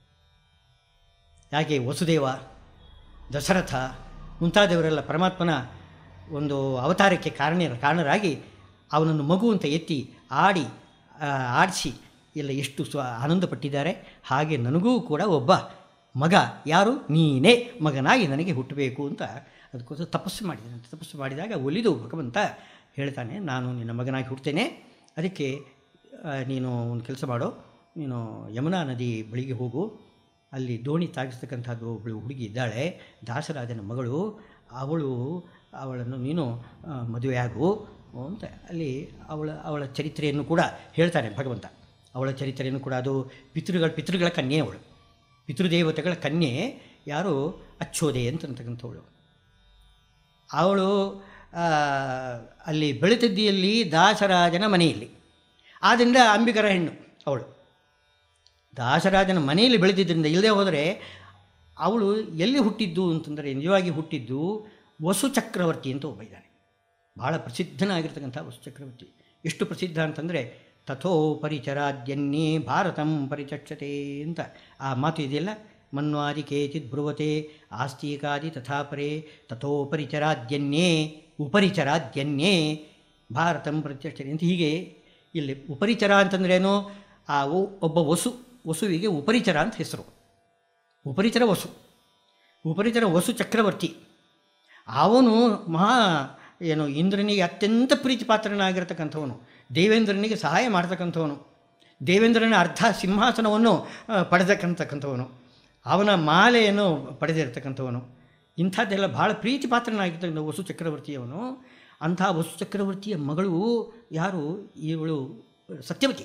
ಯಾಕೆ ವಸುದೇವ ದಶರಥ ಮುಂತಾದವರೆಲ್ಲ ಪರಮಾತ್ಮನ ಒಂದು ಅವತಾರಕ್ಕೆ ಕಾರಣ ಕಾರಣರಾಗಿ ಅವನನ್ನು ಮಗು ಅಂತ ಎತ್ತಿ ಆಡಿ ಆ, ಆಡಿಸಿ ಎಲ್ಲ ಎಷ್ಟು ಸ್ವ ಆನಂದ ಪಟ್ಟಿದ್ದಾರೆ ಹಾಗೆ ನನಗೂ ಕೂಡ ಒಬ್ಬ ಮಗ ಯಾರು ನೀನೇ ಮಗನಾಗಿ ನನಗೆ ಹುಟ್ಟಬೇಕು ಅಂತ ಅದಕ್ಕೋಸ್ಕರ ತಪಸ್ಸು ಮಾಡಿದಂತೆ ತಪಸ್ಸು ಮಾಡಿದಾಗ ಒಲಿದು ಭಗವಂತ ಹೇಳ್ತಾನೆ ನಾನು ನಿನ್ನ ಮಗನಾಗಿ ಹುಡ್ತೇನೆ ಅದಕ್ಕೆ ಆ, ನೀನು ಒಂದು ಕೆಲಸ ಮಾಡು ನೀನು ಯಮುನಾ ನದಿ ಬಳಿಗೆ ಹೋಗು ಅಲ್ಲಿ ದೋಣಿ ತಾಗಿಸ್ತಕ್ಕಂಥದ್ದು ಒಬ್ಬಳು ಹುಡುಗಿ ಇದ್ದಾಳೆ ದಾಸರಾಜನ ಮಗಳು ಅವಳು ಅವಳನ್ನು ನೀನು ಆ, ಮದುವೆ ಆಗು ಅಂತ ಅಲ್ಲಿ ಅವಳ ಅವಳ ಚರಿತ್ರೆಯನ್ನು ಕೂಡ ಹೇಳ್ತಾನೆ ಭಗವಂತ ಅವಳ ಚರಿತ್ರೆಯನ್ನು ಕೂಡ ಅದು ಪಿತೃಗಳ ಪಿತೃಗಳ ಕನ್ಯೆ ಅವಳು ಪಿತೃದೇವತೆಗಳ ಕನ್ಯೆ ಯಾರು ಅಚ್ಚೋದೆ ಅಂತಕ್ಕಂಥವಳು ಅವಳು ಆ, ಅಲ್ಲಿ ಬೆಳತದ್ದಿಯಲ್ಲಿ ದಾಸರಾಜನ ಮನೆಯಲ್ಲಿ ಆದ್ದರಿಂದ ಅಂಬಿಗರ ಹೆಣ್ಣು ಅವಳು ದಾಸರಾಜನ ಮನೆಯಲ್ಲಿ ಬೆಳೆದಿದ್ದರಿಂದ ಇಲ್ಲದೆ ಹೋದರೆ ಅವಳು ಎಲ್ಲಿ ಹುಟ್ಟಿದ್ದು ಅಂತಂದರೆ ನಿಜವಾಗಿ ಹುಟ್ಟಿದ್ದು ವಸು ಚಕ್ರವರ್ತಿ ಅಂತ ಒಬ್ಬ ಇದ್ದಾನೆ ಭಾಳ ಪ್ರಸಿದ್ಧನಾಗಿರ್ತಕ್ಕಂಥ ವಸು ಚಕ್ರವರ್ತಿ ಎಷ್ಟು ಪ್ರಸಿದ್ಧ ಅಂತಂದರೆ ತಥೋ ಪರಿಚರಾದ್ಯನ್ಯೇ ಭಾರತಂ ಪರಿಚಕ್ಷತೆ ಅಂತ ಆ ಮಾತು ಇದೆಯಲ್ಲ ಮನ್ವಾದಿ ಕೇಚಿತ್ ಬ್ರುವತೆ ಆಸ್ತಿಕಾದಿ ತಥಾಪರೇ ತಥೋ ಪರಿಚರಾದ್ಯನ್ಯೇ ಉಪರಿಚರಾದ್ಯನ್ಯೇ ಭಾರತಂ ಪ್ರತ್ಯಕ್ಷತೆ ಅಂತ ಹೀಗೆ ಇಲ್ಲಿ ಉಪರಿಚರ ಅಂತಂದ್ರೇನು ಆ ಒ- ಒಬ್ಬ ವಸು ವಸುವಿಗೆ ಉಪರಿಚರ ಅಂತ ಹೆಸರು ಉಪರಿಚರ ವಸು ಉಪರಿಚರ ವಸು ಚಕ್ರವರ್ತಿ ಅವನು ಮಹಾ ಏನು ಇಂದ್ರನಿಗೆ ಅತ್ಯಂತ ಪ್ರೀತಿ ಪಾತ್ರನಾಗಿರ್ತಕ್ಕಂಥವನು ದೇವೇಂದ್ರನಿಗೆ ಸಹಾಯ ಮಾಡ್ತಕ್ಕಂಥವನು ದೇವೇಂದ್ರನ ಅರ್ಧ ಸಿಂಹಾಸನವನ್ನು ಆ, ಪಡೆದಕ್ಕಂತಕ್ಕಂಥವನು ಅವನ ಮಾಲೆಯನ್ನು ಪಡೆದಿರ್ತಕ್ಕಂಥವನು ಇಂಥದ್ದೆಲ್ಲ ಭಾಳ ಪ್ರೀತಿ ಪಾತ್ರನಾಗಿರ್ತಕ್ಕಂಥ ವಸು ಚಕ್ರವರ್ತಿಯವನು ಅಂಥ ವಸು ಚಕ್ರವರ್ತಿಯ ಮಗಳು ಯಾರು ಇವಳು ಸತ್ಯವತಿ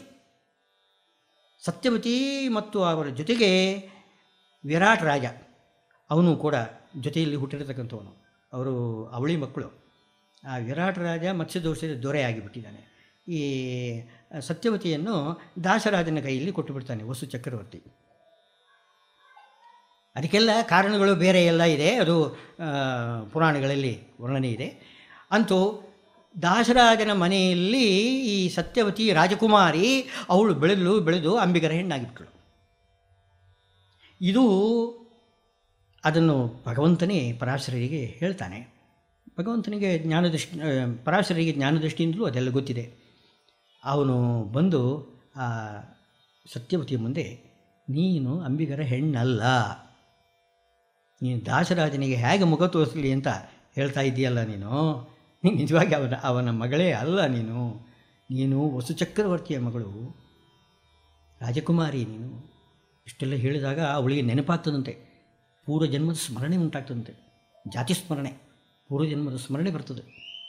ಸತ್ಯವತಿ ಮತ್ತು ಅವರ ಜೊತೆಗೆ ವಿರಾಟ್ ರಾಜ ಅವನು ಕೂಡ ಜೊತೆಯಲ್ಲಿ ಹುಟ್ಟಿರತಕ್ಕಂಥವನು ಅವರು ಅವಳಿ ಮಕ್ಕಳು ಆ ವಿರಾಟ್ ರಾಜ ಮತ್ಸ್ಯದೋಷದ ದೊರೆಯಾಗಿಬಿಟ್ಟಿದ್ದಾನೆ ಈ ಸತ್ಯವತಿಯನ್ನು ದಾಸರಾಜನ ಕೈಯಲ್ಲಿ ಕೊಟ್ಟುಬಿಡ್ತಾನೆ ವಸು ಚಕ್ರವರ್ತಿ ಅದಕ್ಕೆಲ್ಲ ಕಾರಣಗಳು ಬೇರೆ ಎಲ್ಲ ಇದೆ ಅದು ಆ, ಪುರಾಣಗಳಲ್ಲಿ ವರ್ಣನೆ ಇದೆ ಅಂತೂ ದಾಸರಾಜನ ಮನೆಯಲ್ಲಿ ಈ ಸತ್ಯವತಿ ರಾಜಕುಮಾರಿ ಅವಳು ಬೆಳೆದಳು ಬೆಳೆದು ಅಂಬಿಗರ ಹೆಣ್ಣಾಗಿಬಿಟ್ಳು ಇದು ಅದನ್ನು ಭಗವಂತನೇ ಪರಾಶರರಿಗೆ ಹೇಳ್ತಾನೆ ಭಗವಂತನಿಗೆ ಜ್ಞಾನದೃಷ್ಟಿ ಆ, ಪರಾಶರರಿಗೆ ಜ್ಞಾನದೃಷ್ಟಿಯಿಂದಲೂ ಅದೆಲ್ಲ ಗೊತ್ತಿದೆ ಅವನು ಬಂದು ಆ ಸತ್ಯವತಿಯ ಮುಂದೆ ನೀನು ಅಂಬಿಗರ ಹೆಣ್ಣಲ್ಲ ನೀನು ದಾಸರಾಜನಿಗೆ ಹೇಗೆ ಮುಖ ತೋರಿಸಲಿ ಅಂತ ಹೇಳ್ತಾ ಇದ್ದೀಯಲ್ಲ ನೀನು ನೀನು ನಿಜವಾಗಿ ಅವನ ಅವನ ಮಗಳೇ ಅಲ್ಲ ನೀನು ನೀನು ವಸು ಚಕ್ರವರ್ತಿಯ ಮಗಳು ರಾಜಕುಮಾರಿ ನೀನು ಇಷ್ಟೆಲ್ಲ ಹೇಳಿದಾಗ ಅವಳಿಗೆ ನೆನಪಾಗ್ತದಂತೆ ಪೂರ್ವ ಜನ್ಮದ ಸ್ಮರಣೆ ಉಂಟಾಗ್ತದಂತೆ ಜಾತಿ ಸ್ಮರಣೆ ಪೂರ್ವ ಜನ್ಮದ ಸ್ಮರಣೆ ಬರ್ತದೆ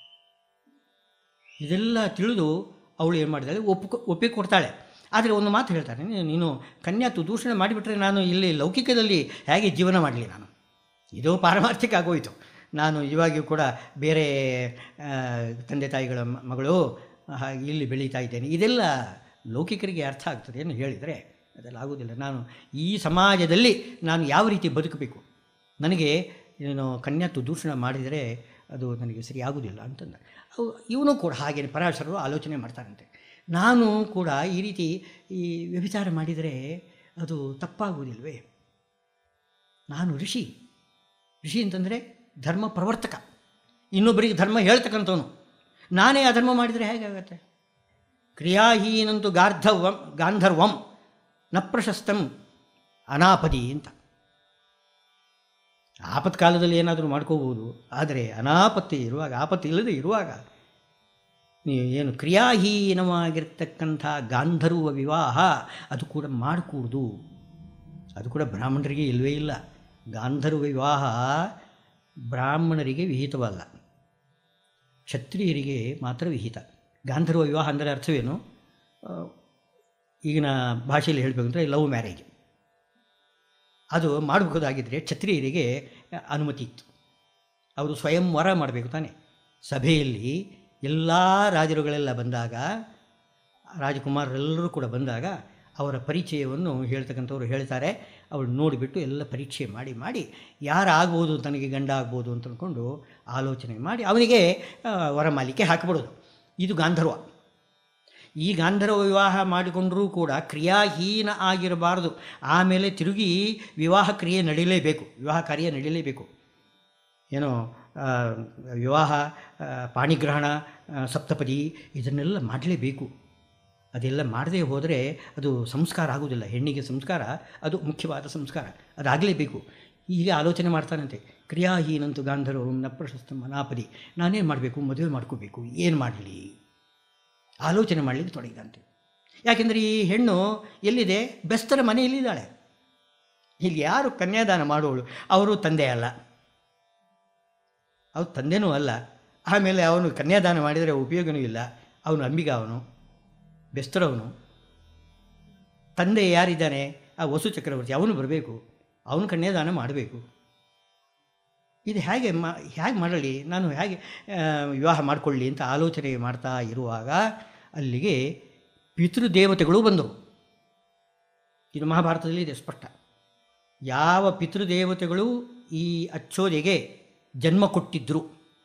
ಇದೆಲ್ಲ ತಿಳಿದು ಅವಳು ಏನು ಮಾಡಿದಾಳೆ ಒಪ್ಪು ಒಪ್ಪಿಗೆ ಕೊಡ್ತಾಳೆ ಆದರೆ ಒಂದು ಮಾತು ಹೇಳ್ತಾನೆ ನೀನು- ನೀನು ಕನ್ಯಾ ದೂಷಣೆ ಮಾಡಿಬಿಟ್ರೆ ನಾನು ಇಲ್ಲಿ ಲೌಕಿಕದಲ್ಲಿ ಹೇಗೆ ಜೀವನ ಮಾಡಲಿ ನಾನು ಇದು ಪಾರಮಾರ್ಥಿಕ ಆಗೋಯಿತು ನಾನು ಇವಾಗಿಯೂ ಕೂಡ ಬೇರೆ ಆ, ತಂದೆ ತಾಯಿಗಳ ಮ- ಮಗಳು ಹಾಗೆ ಇಲ್ಲಿ ಬೆಳೀತಾ ಇದ್ದೇನೆ ಇದೆಲ್ಲ ಲೌಕಿಕರಿಗೆ ಅರ್ಥ ಆಗ್ತದೆ ಏನು ಹೇಳಿದರೆ ಅದೆಲ್ಲ ಆಗೋದಿಲ್ಲ ನಾನು ಈ ಸಮಾಜದಲ್ಲಿ ನಾನು ಯಾವ ರೀತಿ ಬದುಕಬೇಕು ನನಗೆ ಏನು ಕನ್ಯಾತು ದೂಷಣ ಮಾಡಿದರೆ ಅದು ನನಗೆ ಸರಿ ಆಗುವುದಿಲ್ಲ ಅಂತಂದ ಅವು ಇವನು ಕೂಡ ಹಾಗೇನೆ ಪರಾಶರರು ಆಲೋಚನೆ ಮಾಡ್ತಾರಂತೆ ನಾನು ಕೂಡ ಈ ರೀತಿ ಈ ವ್ಯಭಿಚಾರ ಮಾಡಿದರೆ ಅದು ತಪ್ಪಾಗುವುದಿಲ್ವೇ ನಾನು ಋಷಿ ಋಷಿ ಅಂತಂದರೆ ಧರ್ಮ ಪ್ರವರ್ತಕ ಇನ್ನೊಬ್ಬರಿಗೆ ಧರ್ಮ ಹೇಳ್ತಕ್ಕಂಥವನು ನಾನೇ ಅಧರ್ಮ ಮಾಡಿದರೆ ಹೇಗಾಗತ್ತೆ ಕ್ರಿಯಾಹೀನಂತೂ ಗಾರ್ಧವಂ ಗಾಂಧರ್ವಂ ನ ಪ್ರಶಸ್ತಂ ಅನಾಪದಿ ಅಂತ ಆಪತ್ಕಾಲದಲ್ಲಿ ಏನಾದರೂ ಮಾಡ್ಕೋಬೋದು ಆದರೆ ಅನಾಪತ್ತಿ ಇರುವಾಗ ಆಪತ್ತು ಇಲ್ಲದೆ ಇರುವಾಗ ನೀವು ಏನು ಕ್ರಿಯಾಹೀನವಾಗಿರ್ತಕ್ಕಂಥ ಗಾಂಧರ್ವ ವಿವಾಹ ಅದು ಕೂಡ ಮಾಡಕೂಡ್ದು ಅದು ಕೂಡ ಬ್ರಾಹ್ಮಣರಿಗೆ ಇಲ್ಲವೇ ಇಲ್ಲ ಗಾಂಧರ್ವ ವಿವಾಹ ಬ್ರಾಹ್ಮಣರಿಗೆ ವಿಹಿತವಲ್ಲ ಕ್ಷತ್ರಿಯರಿಗೆ ಮಾತ್ರ ವಿಹಿತ ಗಾಂಧರ್ವ ವಿವಾಹ ಅಂದರೆ ಅರ್ಥವೇನು ಆ, ಈಗಿನ ಭಾಷೆಯಲ್ಲಿ ಹೇಳಬೇಕಂದ್ರೆ ಲವ್ ಮ್ಯಾರೇಜ್ ಅದು ಮಾಡಬಹುದಾಗಿದ್ದರೆ ಕ್ಷತ್ರಿಯರಿಗೆ ಅನುಮತಿ ಇತ್ತು ಅವರು ಸ್ವಯಂವರ ಮಾಡಬೇಕು ತಾನೆ ಸಭೆಯಲ್ಲಿ ಎಲ್ಲ ರಾಜರುಗಳೆಲ್ಲ ಬಂದಾಗ ರಾಜಕುಮಾರರೆಲ್ಲರೂ ಕೂಡ ಬಂದಾಗ ಅವರ ಪರಿಚಯವನ್ನು ಹೇಳ್ತಕ್ಕಂಥವ್ರು ಹೇಳ್ತಾರೆ ಅವಳು ನೋಡಿಬಿಟ್ಟು ಎಲ್ಲ ಪರೀಕ್ಷೆ ಮಾಡಿ ಮಾಡಿ ಯಾರು ಆಗ್ಬೋದು ತನಗೆ ಗಂಡ ಆಗ್ಬೋದು ಅಂತ ಅಂದ್ಕೊಂಡು ಆಲೋಚನೆ ಮಾಡಿ ಅವನಿಗೆ ಆ, ವರಮಾಲಿಕೆ ಹಾಕಿಬಿಡೋದು ಇದು ಗಾಂಧರ್ವ ಈ ಗಾಂಧರ್ವ ವಿವಾಹ ಮಾಡಿಕೊಂಡರೂ ಕೂಡ ಕ್ರಿಯಾಹೀನ ಆಗಿರಬಾರದು ಆಮೇಲೆ ತಿರುಗಿ ವಿವಾಹ ಕ್ರಿಯೆ ನಡೀಲೇಬೇಕು ವಿವಾಹ ಕಾರ್ಯ ನಡೀಲೇಬೇಕು ಏನೋ ಆ, ವಿವಾಹ ಆ, ಪಾಣಿಗ್ರಹಣ ಆ, ಸಪ್ತಪದಿ ಇದನ್ನೆಲ್ಲ ಮಾಡಲೇಬೇಕು ಅದೆಲ್ಲ ಮಾಡದೇ ಹೋದರೆ ಅದು ಸಂಸ್ಕಾರ ಆಗೋದಿಲ್ಲ ಹೆಣ್ಣಿಗೆ ಸಂಸ್ಕಾರ ಅದು ಮುಖ್ಯವಾದ ಸಂಸ್ಕಾರ ಅದಾಗಲೇಬೇಕು ಹೀಗೆ ಆಲೋಚನೆ ಮಾಡ್ತಾನಂತೆ ಕ್ರಿಯಾಹೀನಂತೂ ಗಾಂಧರ್ವ ನ ಪ್ರಶಸ್ತ ಮನಾಪದಿ ನಾನೇನು ಮಾಡಬೇಕು ಮದುವೆ ಮಾಡ್ಕೋಬೇಕು ಏನು ಮಾಡಲಿ ಆಲೋಚನೆ ಮಾಡಲಿಕ್ಕೆ ತೊಡಗಿದಂತೆ ಯಾಕೆಂದರೆ ಈ ಹೆಣ್ಣು ಎಲ್ಲಿದೆ ಬೆಸ್ತರ ಮನೆಯಲ್ಲಿದ್ದಾಳೆ ಇಲ್ಲಿ ಯಾರು ಕನ್ಯಾದಾನ ಮಾಡುವಳು ಅವರು ತಂದೆ ಅಲ್ಲ ಅವ್ರು ತಂದೆನೂ ಅಲ್ಲ ಆಮೇಲೆ ಅವನು ಕನ್ಯಾದಾನ ಮಾಡಿದರೆ ಉಪಯೋಗನೂ ಇಲ್ಲ ಅವನು ಅಂಬಿಗ ಅವನು ಬೆಸ್ತರವನು ತಂದೆ ಯಾರಿದ್ದಾನೆ ಆ ವಸು ಚಕ್ರವರ್ತಿ ಅವನು ಬರಬೇಕು ಅವನು ಕನ್ಯಾದಾನ ಮಾಡಬೇಕು ಇದು ಹೇಗೆ ಮಾ ಹೇಗೆ ಮಾಡಲಿ ನಾನು ಹೇಗೆ ಆ, ವಿವಾಹ ಮಾಡಿಕೊಳ್ಳಿ ಅಂತ ಆಲೋಚನೆ ಮಾಡ್ತಾ ಇರುವಾಗ ಅಲ್ಲಿಗೆ ಪಿತೃದೇವತೆಗಳು ಬಂದವು ಇದು ಮಹಾಭಾರತದಲ್ಲಿ ಇದೆ ಸ್ಪಷ್ಟ ಯಾವ ಪಿತೃದೇವತೆಗಳು ಈ ಅಚ್ಚೋದೆಗೆ ಜನ್ಮ ಕೊಟ್ಟಿದ್ದರು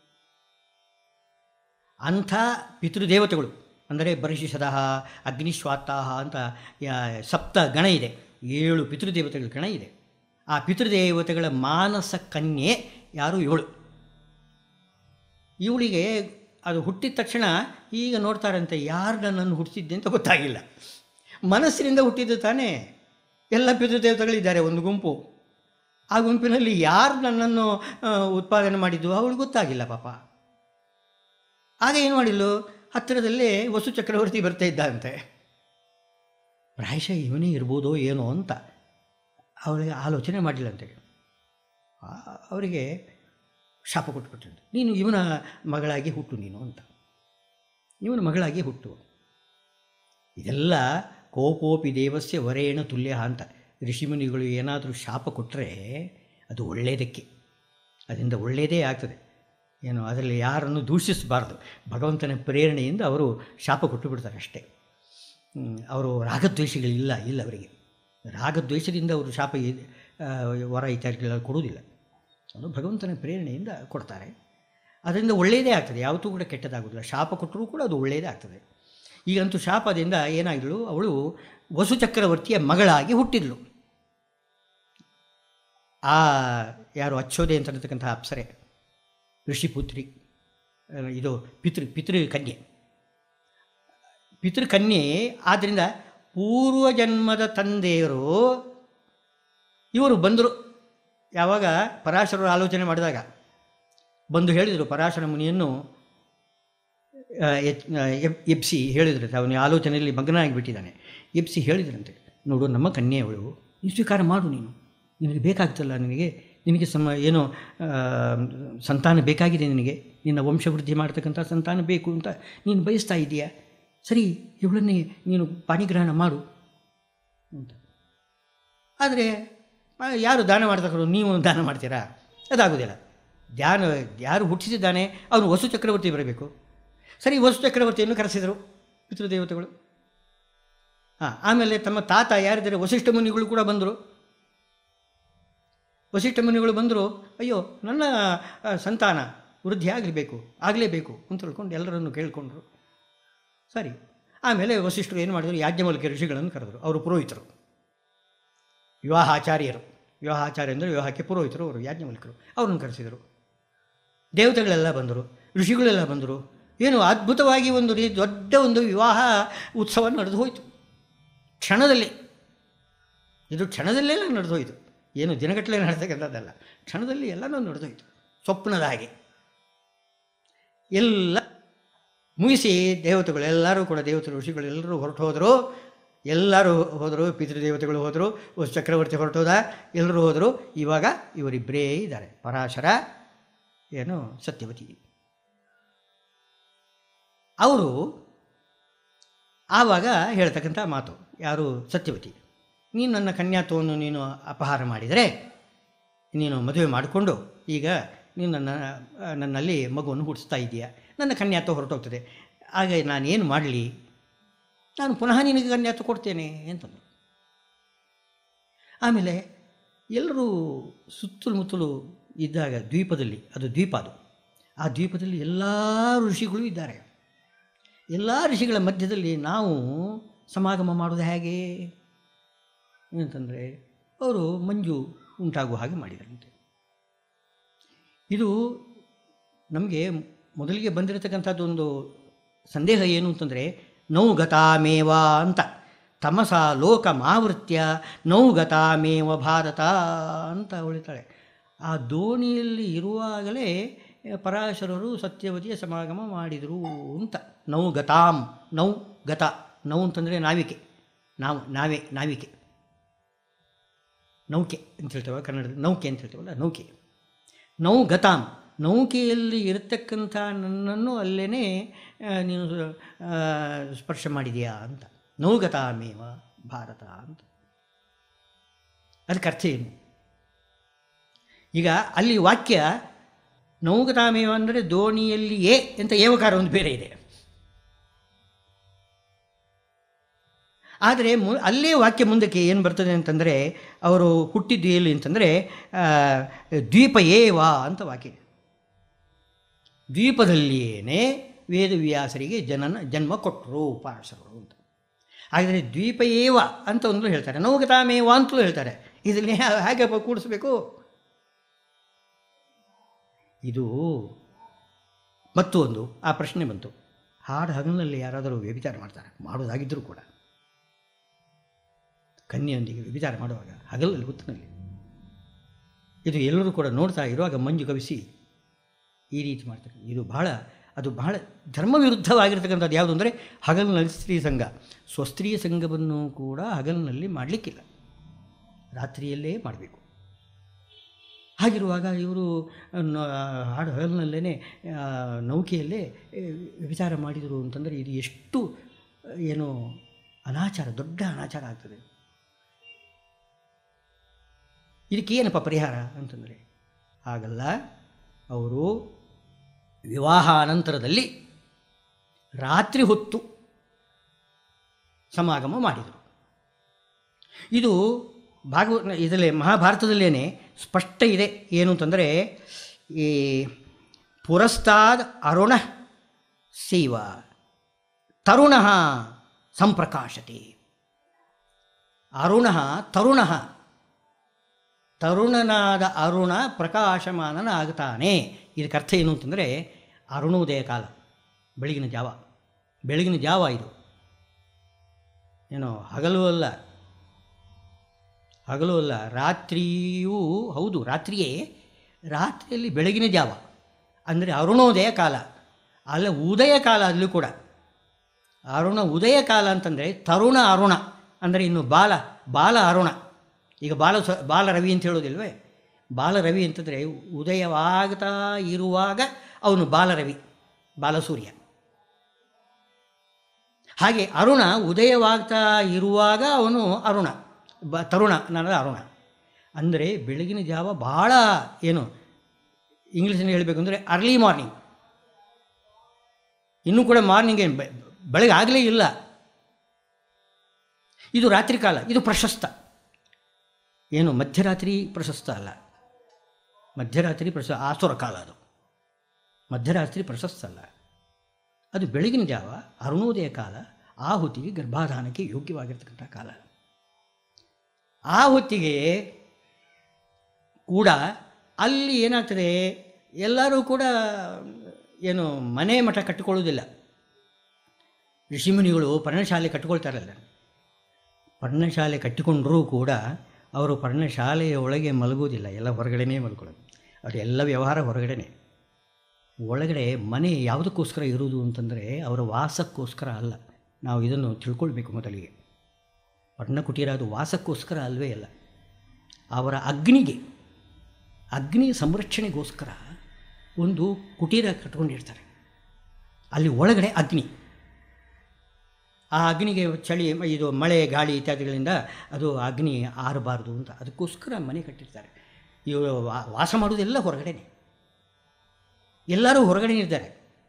ಅಂಥ ಪಿತೃದೇವತೆಗಳು ಅಂದರೆ ಬರಿಶಿಷದಃ ಅಗ್ನಿಶ್ವಾತ್ತಾಹ ಅಂತ ಯಾ- ಸಪ್ತ ಗಣ ಇದೆ ಏಳು ಪಿತೃದೇವತೆಗಳ ಗಣ ಇದೆ ಆ ಪಿತೃದೇವತೆಗಳ ಮಾನಸ ಕನ್ಯೆ ಯಾರು ಇವಳು ಇವಳಿಗೆ ಅದು ಹುಟ್ಟಿದ ತಕ್ಷಣ ಈಗ ನೋಡ್ತಾರಂತೆ ಯಾರು ನನ್ನನ್ನು ಹುಟ್ಟಿಸಿದ್ದೆ ಅಂತ ಗೊತ್ತಾಗಿಲ್ಲ ಮನಸ್ಸಿನಿಂದ ಹುಟ್ಟಿದ್ದು ತಾನೇ ಎಲ್ಲ ಪಿತೃದೇವತೆಗಳಿದ್ದಾರೆ ಒಂದು ಗುಂಪು ಆ ಗುಂಪಿನಲ್ಲಿ ಯಾರು ನನ್ನನ್ನು ಆ, ಉತ್ಪಾದನೆ ಮಾಡಿದ್ದು ಅವಳು ಗೊತ್ತಾಗಿಲ್ಲ ಪಾಪ ಆಗ ಏನು ಮಾಡಿದ್ಲು ಹತ್ತಿರದಲ್ಲೇ ವಸು ಚಕ್ರವರ್ತಿ ಬರ್ತಾ ಇದ್ದಂತೆ ಪ್ರಾಯಶಃ ಇವನೇ ಇರ್ಬೋದೋ ಏನೋ ಅಂತ ಅವಳಿಗೆ ಆಲೋಚನೆ ಮಾಡಲಿಲ್ಲಂತೆ ಆ- ಅವರಿಗೆ ಶಾಪ ಕೊಟ್ಬಿಟ್ರಂತೆ ನೀನು ಇವನ ಮಗಳಾಗಿ ಹುಟ್ಟು ನೀನು ಅಂತ ಇವನ ಮಗಳಾಗಿ ಹುಟ್ಟು ಇದೆಲ್ಲ ಕೋಪೋಪಿ ದೇವಸ್ಯ ವರೇಣ ತುಲ್ಯ ಅಂತ ಋಷಿಮುನಿಗಳು ಏನಾದರೂ ಶಾಪ ಕೊಟ್ಟರೆ ಅದು ಒಳ್ಳೆಯದಕ್ಕೆ ಅದರಿಂದ ಒಳ್ಳೆಯದೇ ಆಗ್ತದೆ ಏನು ಅದರಲ್ಲಿ ಯಾರನ್ನು ದೂಷಿಸಬಾರ್ದು ಭಗವಂತನ ಪ್ರೇರಣೆಯಿಂದ ಅವರು ಶಾಪ ಕೊಟ್ಟು ಬಿಡ್ತಾರೆ ಅಷ್ಟೇ ಹ್ಮ್, ಅವರು ರಾಗದ್ವೇಷಗಳಿಲ್ಲ ಇಲ್ಲ ಅವರಿಗೆ ರಾಗದ್ವೇಷದಿಂದ ಅವರು ಶಾಪ ಇದ್- ಆ, ವರ ಇತ್ಯಾದಿಗಳೆಲ್ಲ ಕೊಡುವುದಿಲ್ಲ ಅದು ಭಗವಂತನ ಪ್ರೇರಣೆಯಿಂದ ಕೊಡ್ತಾರೆ ಅದರಿಂದ ಒಳ್ಳೆಯದೇ ಆಗ್ತದೆ ಯಾವತ್ತೂ ಕೂಡ ಕೆಟ್ಟದಾಗೋದಿಲ್ಲ ಶಾಪ ಕೊಟ್ಟರೂ ಕೂಡ ಅದು ಒಳ್ಳೆಯದೇ ಆಗ್ತದೆ ಈಗಂತೂ ಶಾಪದಿಂದ ಏನಾಗಿದ್ಳು ಅವಳು ವಸು ಚಕ್ರವರ್ತಿಯ ಮಗಳಾಗಿ ಹುಟ್ಟಿದ್ಳು ಆ ಯಾರು ಅಚ್ಚೋದೆ ಅಂತ ಅನ್ನತಕ್ಕಂಥ ಅಪ್ಸರೆ ಋಷಿಪುತ್ರಿ ಆ, ಇದು ಪಿತೃ ಪಿತೃ ಕನ್ಯೆ ಪಿತೃಕನ್ಯೆ ಆದ್ದರಿಂದ ಪೂರ್ವ ಜನ್ಮದ ತಂದೆಯರು ಇವರು ಬಂದರು ಯಾವಾಗ ಪರಾಶರರು ಆಲೋಚನೆ ಮಾಡಿದಾಗ ಬಂದು ಹೇಳಿದರು ಪರಾಶರ ಮುನಿಯನ್ನು ಆ, ಎಚ್- ಆ, ಎಬ್- ಎಬ್ಸಿ ಹೇಳಿದ್ರಂತೆ ಅವನ ಆಲೋಚನೆಯಲ್ಲಿ ಮಗ್ನಾಗಿಬಿಟ್ಟಿದ್ದಾನೆ ಎಬ್ಸಿ ಹೇಳಿದ್ರಂತೆ ನೋಡು ನಮ್ಮ ಕನ್ಯೆಯವಳು ನೀ ಸ್ವೀಕಾರ ಮಾಡು ನೀನು ನಿನಗೆ ಬೇಕಾಗ್ತಲ್ಲ ನಿನಗೆ ನಿನಗೆ ಸಮ ಏನೋ ಆ, ಸಂತಾನ ಬೇಕಾಗಿದೆ ನಿನಗೆ ನಿನ್ನ ವಂಶವೃದ್ಧಿ ಮಾಡ್ತಕ್ಕಂಥ ಸಂತಾನ ಬೇಕು ಅಂತ ನೀನು ಬಯಸ್ತಾ ಇದೆಯಾ ಸರಿ ಇವಳನ್ನೇ ನೀನು ಪಾಣಿಗ್ರಹಣ ಮಾಡು ಅಂತ ಆದರೆ ಆ, ಯಾರು ದಾನ ಮಾಡ್ತಕ್ಕರು ನೀವು ದಾನ ಮಾಡ್ತೀರಾ ಅದಾಗೋದಿಲ್ಲ ಧ್ಯಾನ ಯಾರು ಹುಟ್ಟಿಸಿದ್ದಾನೆ ಅವನು ವಸು ಚಕ್ರವರ್ತಿ ಬರಬೇಕು ಸರಿ ವಸು ಚಕ್ರವರ್ತಿಯನ್ನು ಕರೆಸಿದರು ಪಿತೃದೇವತೆಗಳು ಹಾಂ ಆಮೇಲೆ ತಮ್ಮ ತಾತ ಯಾರಿದ್ದಾರೆ ವಸಿಷ್ಠ ಮುನಿಗಳು ಕೂಡ ಬಂದರು ವಸಿಷ್ಠ ಮುನಿಗಳು ಬಂದರು ಅಯ್ಯೋ ನನ್ನ ಆ, ಸಂತಾನ ವೃದ್ಧಿ ಆಗಲೇಬೇಕು ಆಗಲೇಬೇಕು ಅಂತ ತಿಳ್ಕೊಂಡು ಎಲ್ಲರನ್ನು ಕೇಳಿಕೊಂಡ್ರು ಸರಿ ಆಮೇಲೆ ವಸಿಷ್ಠರು ಏನು ಮಾಡಿದರು ಯಾಜ್ಞವಲ್ಕ್ಯ ಋಷಿಗಳನ್ನು ಕರೆದರು ಅವರು ಪುರೋಹಿತರು ವಿವಾಹಾಚಾರ್ಯರು ವಿವಾಹಾಚಾರ್ಯ ಅಂದರೆ ವಿವಾಹಕ್ಕೆ ಪುರೋಹಿತರು ಅವರು ಯಾಜ್ಞವಲ್ಕರು ಅವ್ರನ್ನ ಕರೆಸಿದರು ದೇವತೆಗಳೆಲ್ಲ ಬಂದರು ಋಷಿಗಳೆಲ್ಲ ಬಂದರು ಏನು ಅದ್ಭುತವಾಗಿ ಒಂದು ರೀ ದೊಡ್ಡ ಒಂದು ವಿವಾಹ ಉತ್ಸವ ನಡೆದು ಹೋಯಿತು ಕ್ಷಣದಲ್ಲಿ ಇದು ಕ್ಷಣದಲ್ಲೆಲ್ಲ ನಡೆದು ಹೋಯಿತು ಏನು ದಿನಗಟ್ಟಲೆ ನಡೆತಕ್ಕಂಥದ್ದಲ್ಲ ಕ್ಷಣದಲ್ಲಿ ಎಲ್ಲನೂ ನಡೆದೋಯ್ತು ಸ್ವಪ್ನದ ಹಾಗೆ ಎಲ್ಲ ಮುಗಿಸಿ ದೇವತೆಗಳು ಎಲ್ಲರೂ ಕೂಡ ದೇವತೆಗಳು ಋಷಿಗಳು ಎಲ್ಲರೂ ಹೊರಟು ಹೋದರು ಎಲ್ಲರೂ ಹೋದರು ಪಿತೃದೇವತೆಗಳು ಹೋದರು ಚಕ್ರವರ್ತಿ ಹೊರಟೋದ ಎಲ್ಲರೂ ಹೋದರು ಇವಾಗ ಇವರಿಬ್ಬರೇ ಇದ್ದಾರೆ ಪರಾಶರ ಏನು ಸತ್ಯವತಿ ಅವರು ಆವಾಗ ಹೇಳ್ತಕ್ಕಂಥ ಮಾತು ಯಾರು ಸತ್ಯವತಿ ನೀನು ನನ್ನ ಕನ್ಯಾತ್ವವನ್ನು ನೀನು ಅಪಹಾರ ಮಾಡಿದರೆ ನೀನು ಮದುವೆ ಮಾಡಿಕೊಂಡು ಈಗ ನೀನು ನನ್ನ ನನ್ನಲ್ಲಿ ಮಗುವನ್ನು ಹುಟ್ಟಿಸ್ತಾ ಇದೆಯಾ ನನ್ನ ಕನ್ಯಾತ್ವ ಹೊರಟೋಗ್ತದೆ ಆಗ ನಾನೇನು ಮಾಡಲಿ ನಾನು ಪುನಃ ನಿನಗೆ ಕನ್ಯಾತ್ವ ಕೊಡ್ತೇನೆ ಅಂತಂದರು ಆಮೇಲೆ ಎಲ್ಲರೂ ಸುತ್ತಲೂ ಮುತ್ತಲು ಇದ್ದಾಗ ದ್ವೀಪದಲ್ಲಿ ಅದು ದ್ವೀಪ ಅದು ಆ ದ್ವೀಪದಲ್ಲಿ ಎಲ್ಲ ಋಷಿಗಳು ಇದ್ದಾರೆ ಎಲ್ಲ ಋಷಿಗಳ ಮಧ್ಯದಲ್ಲಿ ನಾವು ಸಮಾಗಮ ಮಾಡೋದು ಹೇಗೆ ಅಂತಂದರೆ ಅವರು ಮಂಜು ಉಂಟಾಗುವ ಹಾಗೆ ಮಾಡಿದರಂತೆ ಇದು ನಮಗೆ ಮೊದಲಿಗೆ ಬಂದಿರತಕ್ಕಂಥದ್ದು ಒಂದು ಸಂದೇಹ ಏನು ಅಂತಂದರೆ ನೌಗತಾಮೇವ ಅಂತ ತಮಸ ಲೋಕ ಮಾವೃತ್ಯ ನೌಗತಾಮೇವ ಭಾರತ ಅಂತ ಉಳಿತಾಳೆ ಆ ದೋಣಿಯಲ್ಲಿ ಇರುವಾಗಲೇ ಪರಾಶರರು ಸತ್ಯವತಿಯ ಸಮಾಗಮ ಮಾಡಿದರು ಅಂತ ನೌಗತಾಂ ನೌ ಗತ ನೌ ಅಂತಂದರೆ ನಾವಿಕೆ ನಾವು ನಾವೇ ನಾವಿಕೆ ನೌಕೆ ಅಂತ ಹೇಳ್ತೇವೆ ಕನ್ನಡದಲ್ಲಿ ನೌಕೆ ಅಂತ ಹೇಳ್ತೇವಲ್ಲ ನೌಕೆ ನೌ ಗತಾಂ ನೌಕೆಯಲ್ಲಿ ಇರತಕ್ಕಂಥ ನನ್ನನ್ನು ಅಲ್ಲೇ ನೀನು ಆ, ಸ್ಪರ್ಶ ಮಾಡಿದೆಯಾ ಅಂತ ನೌಗತಾಮೇವ ಭಾರತ ಅಂತ ಅದಕ್ಕೆ ಅರ್ಥ ಏನು ಈಗ ಅಲ್ಲಿ ವಾಕ್ಯ ನೌಗತಾಮೇವ ಅಂದರೆ ದೋಣಿಯಲ್ಲಿಯೇ ಅಂತ ಏವಕಾರ ಒಂದು ಬೇರೆ ಇದೆ ಆದರೆ ಮು ಅಲ್ಲೇ ವಾಕ್ಯ ಮುಂದಕ್ಕೆ ಏನು ಬರ್ತದೆ ಅಂತಂದರೆ ಅವರು ಹುಟ್ಟಿದ್ದು ಎಲ್ಲಿ ಅಂತಂದರೆ ಆ, ದ್ವೀಪ ಏವ ಅಂತ ವಾಕ್ಯ ಇದೆ ದ್ವೀಪದಲ್ಲಿಯೇ ವೇದವ್ಯಾಸರಿಗೆ ಜನನ ಜನ್ಮ ಕೊಟ್ಟರು ಪಾರ್ಶರು ಅಂತ ಹಾಗಾದರೆ ದ್ವೀಪ ಏವ ಅಂತ ಒಂದು ಹೇಳ್ತಾರೆ ನೌಗತಾಮೇವ ಅಂತಲೂ ಹೇಳ್ತಾರೆ ಇದನ್ನೇ ಹೇಗೆ ಕೂಡಿಸ್ಬೇಕು ಇದು ಮತ್ತು ಒಂದು ಆ ಪ್ರಶ್ನೆ ಬಂತು ಹಾಡು ಹಗಲಿನಲ್ಲಿ ಯಾರಾದರೂ ವ್ಯಭಿಚಾರ ಮಾಡ್ತಾರೆ ಮಾಡೋದಾಗಿದ್ದರೂ ಕೂಡ ಕನ್ಯೆಯೊಂದಿಗೆ ವ್ಯಭಿಚಾರ ಮಾಡುವಾಗ ಹಗಲಲ್ಲಿ ಹೊತ್ತಿನಲ್ಲಿ ಇದು ಎಲ್ಲರೂ ಕೂಡ ನೋಡ್ತಾ ಇರುವಾಗ ಮಂಜು ಕವಿಸಿ ಈ ರೀತಿ ಮಾಡ್ತಾರೆ ಇದು ಬಹಳ ಅದು ಬಹಳ ಧರ್ಮ ವಿರುದ್ಧವಾಗಿರ್ತಕ್ಕಂಥದ್ದು ಯಾವುದು ಅಂದರೆ ಹಗಲಿನಲ್ಲಿ ಸ್ತ್ರೀ ಸಂಘ ಸ್ವಸ್ತ್ರೀ ಸಂಘವನ್ನು ಕೂಡ ಹಗಲಿನಲ್ಲಿ ಮಾಡಲಿಕ್ಕಿಲ್ಲ ರಾತ್ರಿಯಲ್ಲೇ ಮಾಡಬೇಕು ಹಾಗಿರುವಾಗ ಇವರು ನ- ಹಾಡು ಹಗಲಿನಲ್ಲೇ ನೌಕೆಯಲ್ಲೇ ಆ, ವಿಚಾರ ಮಾಡಿದರು ಅಂತಂದರೆ ಇದು ಎಷ್ಟು ಆ, ಏನು ಅನಾಚಾರ ದೊಡ್ಡ ಅನಾಚಾರ ಆಗ್ತದೆ ಇದಕ್ಕೆ ಏನಪ್ಪ ಪರಿಹಾರ ಅಂತಂದರೆ ಹಾಗಲ್ಲ ಅವರು ವಿವಾಹ ಅನಂತರದಲ್ಲಿ ರಾತ್ರಿ ಹೊತ್ತು ಸಮಾಗಮ ಮಾಡಿದರು ಇದು ಭಾಗವ ಇದರಲ್ಲಿ ಮಹಾಭಾರತದಲ್ಲೇ ಸ್ಪಷ್ಟ ಇದೆ ಏನು ಅಂತಂದರೆ ಈ ಪುರಸ್ತಾದ್ ಅರುಣ ಸೇವ ತರುಣ ಸಂಪ್ರಕಾಶತೆ ಅರುಣ ತರುಣ ತರುಣನಾದ ಅರುಣ ಪ್ರಕಾಶಮಾನನಾಗ್ತಾನೆ ಇದಕ್ಕೆ ಅರ್ಥ ಏನು ಅಂತಂದರೆ ಅರುಣೋದಯ ಕಾಲ ಬೆಳಗಿನ ಜಾವ ಬೆಳಗಿನ ಜಾವ ಇದು ಏನೋ ಹಗಲು ಅಲ್ಲ ಹಗಲು ಅಲ್ಲ ರಾತ್ರಿಯೂ ಹೌದು ರಾತ್ರಿಯೇ ರಾತ್ರಿಯಲ್ಲಿ ಬೆಳಗಿನ ಜಾವ ಅಂದರೆ ಅರುಣೋದಯ ಕಾಲ ಅಲ್ಲ ಉದಯ ಕಾಲ ಅಲ್ಲೂ ಕೂಡ ಅರುಣ ಉದಯ ಕಾಲ ಅಂತಂದರೆ ತರುಣ ಅರುಣ ಅಂದರೆ ಇನ್ನು ಬಾಲ ಬಾಲ ಅರುಣ ಈಗ ಬಾಲ ಸ ಬಾಲ ರವಿ ಅಂತ ಹೇಳೋದಿಲ್ವೇ ಬಾಲ ರವಿ ಅಂತಂದರೆ ಉದಯವಾಗ್ತಾ ಇರುವಾಗ ಅವನು ಬಾಲರವಿ ಬಾಲಸೂರ್ಯ ಹಾಗೆ ಅರುಣ ಉದಯವಾಗ್ತಾ ಇರುವಾಗ ಅವನು ಅರುಣ ಬ ತರುಣ ನನ್ನ ಅರುಣ ಅಂದರೆ ಬೆಳಗಿನ ಜಾವ ಭಾಳ ಏನು ಇಂಗ್ಲೀಷಲ್ಲಿ ಹೇಳಬೇಕು ಅಂದರೆ ಅರ್ಲಿ ಮಾರ್ನಿಂಗ್ ಇನ್ನೂ ಕೂಡ ಮಾರ್ನಿಂಗ್ ಏನು ಬೆಳಗ್ಗೆ ಆಗಲೇ ಇಲ್ಲ ಇದು ರಾತ್ರಿ ಕಾಲ ಇದು ಪ್ರಶಸ್ತ ಏನು ಮಧ್ಯರಾತ್ರಿ ಪ್ರಶಸ್ತ ಅಲ್ಲ ಮಧ್ಯರಾತ್ರಿ ಪ್ರಶ ಆಸುರ ಕಾಲ ಅದು ಮಧ್ಯರಾತ್ರಿ ಪ್ರಶಸ್ತ ಅಲ್ಲ ಅದು ಬೆಳಗಿನ ಜಾವ ಅರುಣೋದಯ ಕಾಲ ಆ ಹೊತ್ತಿಗೆ ಗರ್ಭಾಧಾನಕ್ಕೆ ಯೋಗ್ಯವಾಗಿರ್ತಕ್ಕಂಥ ಕಾಲ ಆ ಹೊತ್ತಿಗೆ ಕೂಡ ಅಲ್ಲಿ ಏನಾಗ್ತದೆ ಎಲ್ಲರೂ ಕೂಡ ಏನು ಮನೆ ಮಠ ಕಟ್ಟಿಕೊಳ್ಳೋದಿಲ್ಲ ಋಷಿಮುನಿಗಳು ಪರ್ಣಶಾಲೆ ಕಟ್ಟಿಕೊಳ್ತಾರಲ್ಲ ಪರ್ಣಶಾಲೆ ಕಟ್ಟಿಕೊಂಡರೂ ಕೂಡ ಅವರು ಪರ್ಣಶಾಲೆಯ ಒಳಗೆ ಮಲಗುವುದಿಲ್ಲ ಎಲ್ಲ ಹೊರಗಡೆನೇ ಮಲ್ಕೊಳ್ಳೋದು ಅವ್ರ ಎಲ್ಲ ವ್ಯವಹಾರ ಹೊರಗಡೆನೇ ಒಳಗಡೆ ಮನೆ ಯಾವುದಕ್ಕೋಸ್ಕರ ಇರುವುದು ಅಂತಂದರೆ ಅವರ ವಾಸಕ್ಕೋಸ್ಕರ ಅಲ್ಲ ನಾವು ಇದನ್ನು ತಿಳ್ಕೊಳ್ಬೇಕು ಮೊದಲಿಗೆ ಪರ್ಣಕುಟೀರ ಅದು ವಾಸಕ್ಕೋಸ್ಕರ ಅಲ್ವೇ ಅಲ್ಲ ಅವರ ಅಗ್ನಿಗೆ ಅಗ್ನಿ ಸಂರಕ್ಷಣೆಗೋಸ್ಕರ ಒಂದು ಕುಟೀರ ಕಟ್ಕೊಂಡಿರ್ತಾರೆ ಅಲ್ಲಿ ಒಳಗಡೆ ಅಗ್ನಿ ಆ ಅಗ್ನಿಗೆ ಚಳಿ ಇದು ಮಳೆ ಗಾಳಿ ಇತ್ಯಾದಿಗಳಿಂದ ಅದು ಅಗ್ನಿ ಆರಬಾರ್ದು ಅಂತ ಅದಕ್ಕೋಸ್ಕರ ಮನೆ ಕಟ್ಟಿರ್ತಾರೆ ಇವರು ವಾ- ವಾಸ ಮಾಡೋದೆಲ್ಲ ಹೊರಗಡೆನೆ ಎಲ್ಲರೂ ಹೊರಗಡೆ ಇದ್ದಾರೆ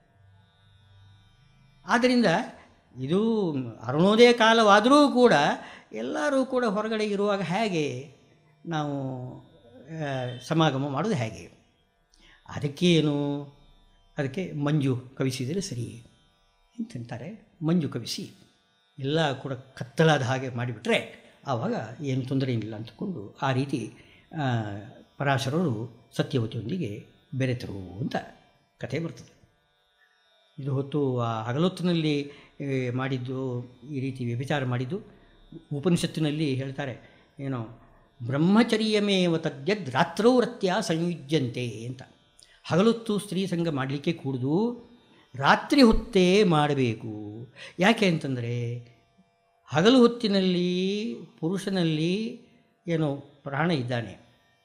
ಆದ್ದರಿಂದ ಇದು ಅರುಣೋದಯ ಕಾಲವಾದರೂ ಕೂಡ ಎಲ್ಲರೂ ಕೂಡ ಹೊರಗಡೆ ಇರುವಾಗ ಹೇಗೆ ನಾವು ಆ, ಸಮಾಗಮ ಮಾಡೋದು ಹೇಗೆ ಅದಕ್ಕೇನು ಅದಕ್ಕೆ ಮಂಜು ಕವಿಸಿದರೆ ಸರಿ ಅಂತಂತಾರೆ ಮಂಜು ಕವಿಸಿ ಎಲ್ಲ ಕೂಡ ಕತ್ತಲಾದ ಹಾಗೆ ಮಾಡಿಬಿಟ್ರೆ ಆವಾಗ ಏನು ತೊಂದರೆ ಇಲ್ಲ ಅಂತಕೊಂಡು ಆ ರೀತಿ ಆ, ಪರಾಶರರು ಸತ್ಯವತಿಯೊಂದಿಗೆ ಬೆರೆತರು ಅಂತ ಕಥೆ ಬರ್ತದೆ ಇದು ಹೊತ್ತು ಆ ಹಗಲೊತ್ತಿನಲ್ಲಿ ಏ, ಮಾಡಿದ್ದು ಈ ರೀತಿ ವ್ಯಭಿಚಾರ ಮಾಡಿದ್ದು ಉಪನಿಷತ್ತಿನಲ್ಲಿ ಹೇಳ್ತಾರೆ ಏನೋ ಬ್ರಹ್ಮಚರ್ಯಮೇವ ತದ್ಯದ್ ರಾತ್ರೌ ರತ್ಯ ಸಂಯುಜ್ಯಂತೆ ಅಂತ ಹಗಲೊತ್ತು ಸ್ತ್ರೀ ಸಂಘ ಮಾಡಲಿಕ್ಕೆ ಕೂಡುದು ರಾತ್ರಿ ಹೊತ್ತೇ ಮಾಡಬೇಕು ಯಾಕೆ ಅಂತಂದರೆ ಹಗಲು ಹೊತ್ತಿನಲ್ಲಿ ಪುರುಷನಲ್ಲಿ ಏನೋ ಪ್ರಾಣ ಇದ್ದಾನೆ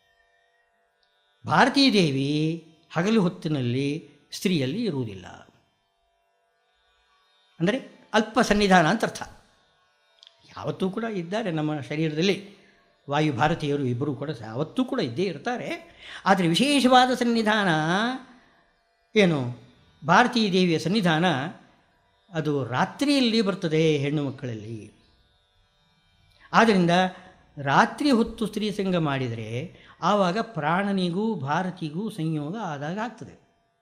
ಭಾರತೀ ದೇವಿ ಹಗಲು ಹೊತ್ತಿನಲ್ಲಿ ಸ್ತ್ರೀಯಲ್ಲಿ ಇರುವುದಿಲ್ಲ ಅಂದರೆ ಅಲ್ಪ ಸನ್ನಿಧಾನ ಅಂತ ಅರ್ಥ ಯಾವತ್ತೂ ಕೂಡ ಇದ್ದಾರೆ ನಮ್ಮ ಶರೀರದಲ್ಲಿ ವಾಯು ಭಾರತೀಯರು ಇಬ್ಬರು ಕೂಡ ಯಾವತ್ತೂ ಕೂಡ ಇದ್ದೇ ಇರ್ತಾರೆ ಆದರೆ ವಿಶೇಷವಾದ ಸನ್ನಿಧಾನ ಏನು ಭಾರತೀಯ ದೇವಿಯ ಸನ್ನಿಧಾನ ಅದು ರಾತ್ರಿಯಲ್ಲಿ ಬರ್ತದೆ ಹೆಣ್ಣು ಮಕ್ಕಳಲ್ಲಿ ಆದ್ದರಿಂದ ರಾತ್ರಿ ಹೊತ್ತು ಸ್ತ್ರೀ ಸಂಘ ಮಾಡಿದರೆ ಆವಾಗ ಪ್ರಾಣನಿಗೂ ಭಾರತಿಗೂ ಸಂಯೋಗ ಆದಾಗ ಆಗ್ತದೆ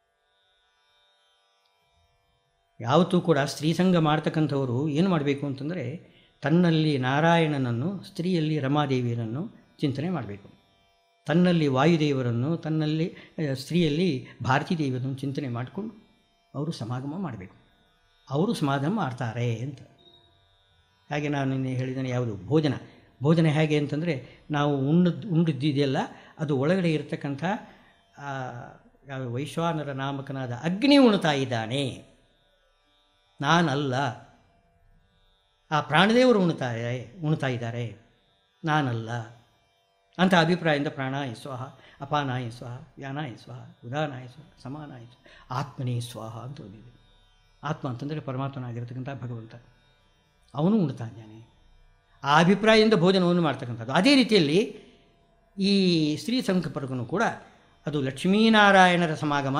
ಯಾವತ್ತೂ ಕೂಡ ಸ್ತ್ರೀ ಸಂಘ ಮಾಡ್ತಕ್ಕಂಥವರು ಏನು ಮಾಡಬೇಕು ಅಂತಂದರೆ ತನ್ನಲ್ಲಿ ನಾರಾಯಣನನ್ನು ಸ್ತ್ರೀಯಲ್ಲಿ ರಮಾದೇವಿಯರನ್ನು ಚಿಂತನೆ ಮಾಡಬೇಕು ತನ್ನಲ್ಲಿ ವಾಯುದೇವರನ್ನು ತನ್ನಲ್ಲಿ ಆ, ಸ್ತ್ರೀಯಲ್ಲಿ ಭಾರತೀ ದೇವಿಯರನ್ನು ಚಿಂತನೆ ಮಾಡಿಕೊಂಡು ಅವರು ಸಮಾಗಮ ಮಾಡಬೇಕು ಅವರು ಸಮಾಧಾನ ಮಾಡ್ತಾರೆ ಅಂತ ಹಾಗೆ ನಾನು ನಿನ್ನೆ ಹೇಳಿದ್ದೇನೆ ಯಾವುದು ಭೋಜನ ಭೋಜನ ಹೇಗೆ ಅಂತಂದರೆ ನಾವು ಉಣ್ಣದ್ದು ಉಂಡಿದ್ದಿದೆಯಲ್ಲ ಅದು ಒಳಗಡೆ ಇರತಕ್ಕಂಥ ಆ, ಯಾವ ವೈಶ್ವಾನರ ನಾಮಕನಾದ ಅಗ್ನಿ ಉಣ್ತಾ ಇದ್ದಾನೆ ನಾನಲ್ಲ ಆ ಪ್ರಾಣದೇವರು ಉಣ್ತಾರೆ ಉಣ್ತಾ ಇದ್ದಾರೆ ನಾನಲ್ಲ ಅಂತ ಅಭಿಪ್ರಾಯದಿಂದ ಪ್ರಾಣಾಯ ಸ್ವಾಹ ಅಪಾನಾಯ ಸ್ವಾಹ ವ್ಯಾನಾಯ ಸ್ವಾಹ ಉದಾನಾಯ ಸ್ವಾಹ ಸಮಾನಾಯ ಸ್ವಾಹ ಆತ್ಮನೇ ಸ್ವಾಹ ಅಂತ ಓದಿದೆ ಆತ್ಮ ಅಂತಂದರೆ ಪರಮಾತ್ಮನಾಗಿರ್ತಕ್ಕಂಥ ಭಗವಂತ ಅವನು ಉಣ್ತಾ ಇದ್ದಾನೆ ಆ ಅಭಿಪ್ರಾಯದಿಂದ ಭೋಜನವನ್ನು ಮಾಡ್ತಕ್ಕಂಥದ್ದು ಅದೇ ರೀತಿಯಲ್ಲಿ ಈ ಸ್ತ್ರೀ ಸಂಕಲ್ಪರ್ಗನು ಕೂಡ ಅದು ಲಕ್ಷ್ಮೀನಾರಾಯಣರ ಸಮಾಗಮ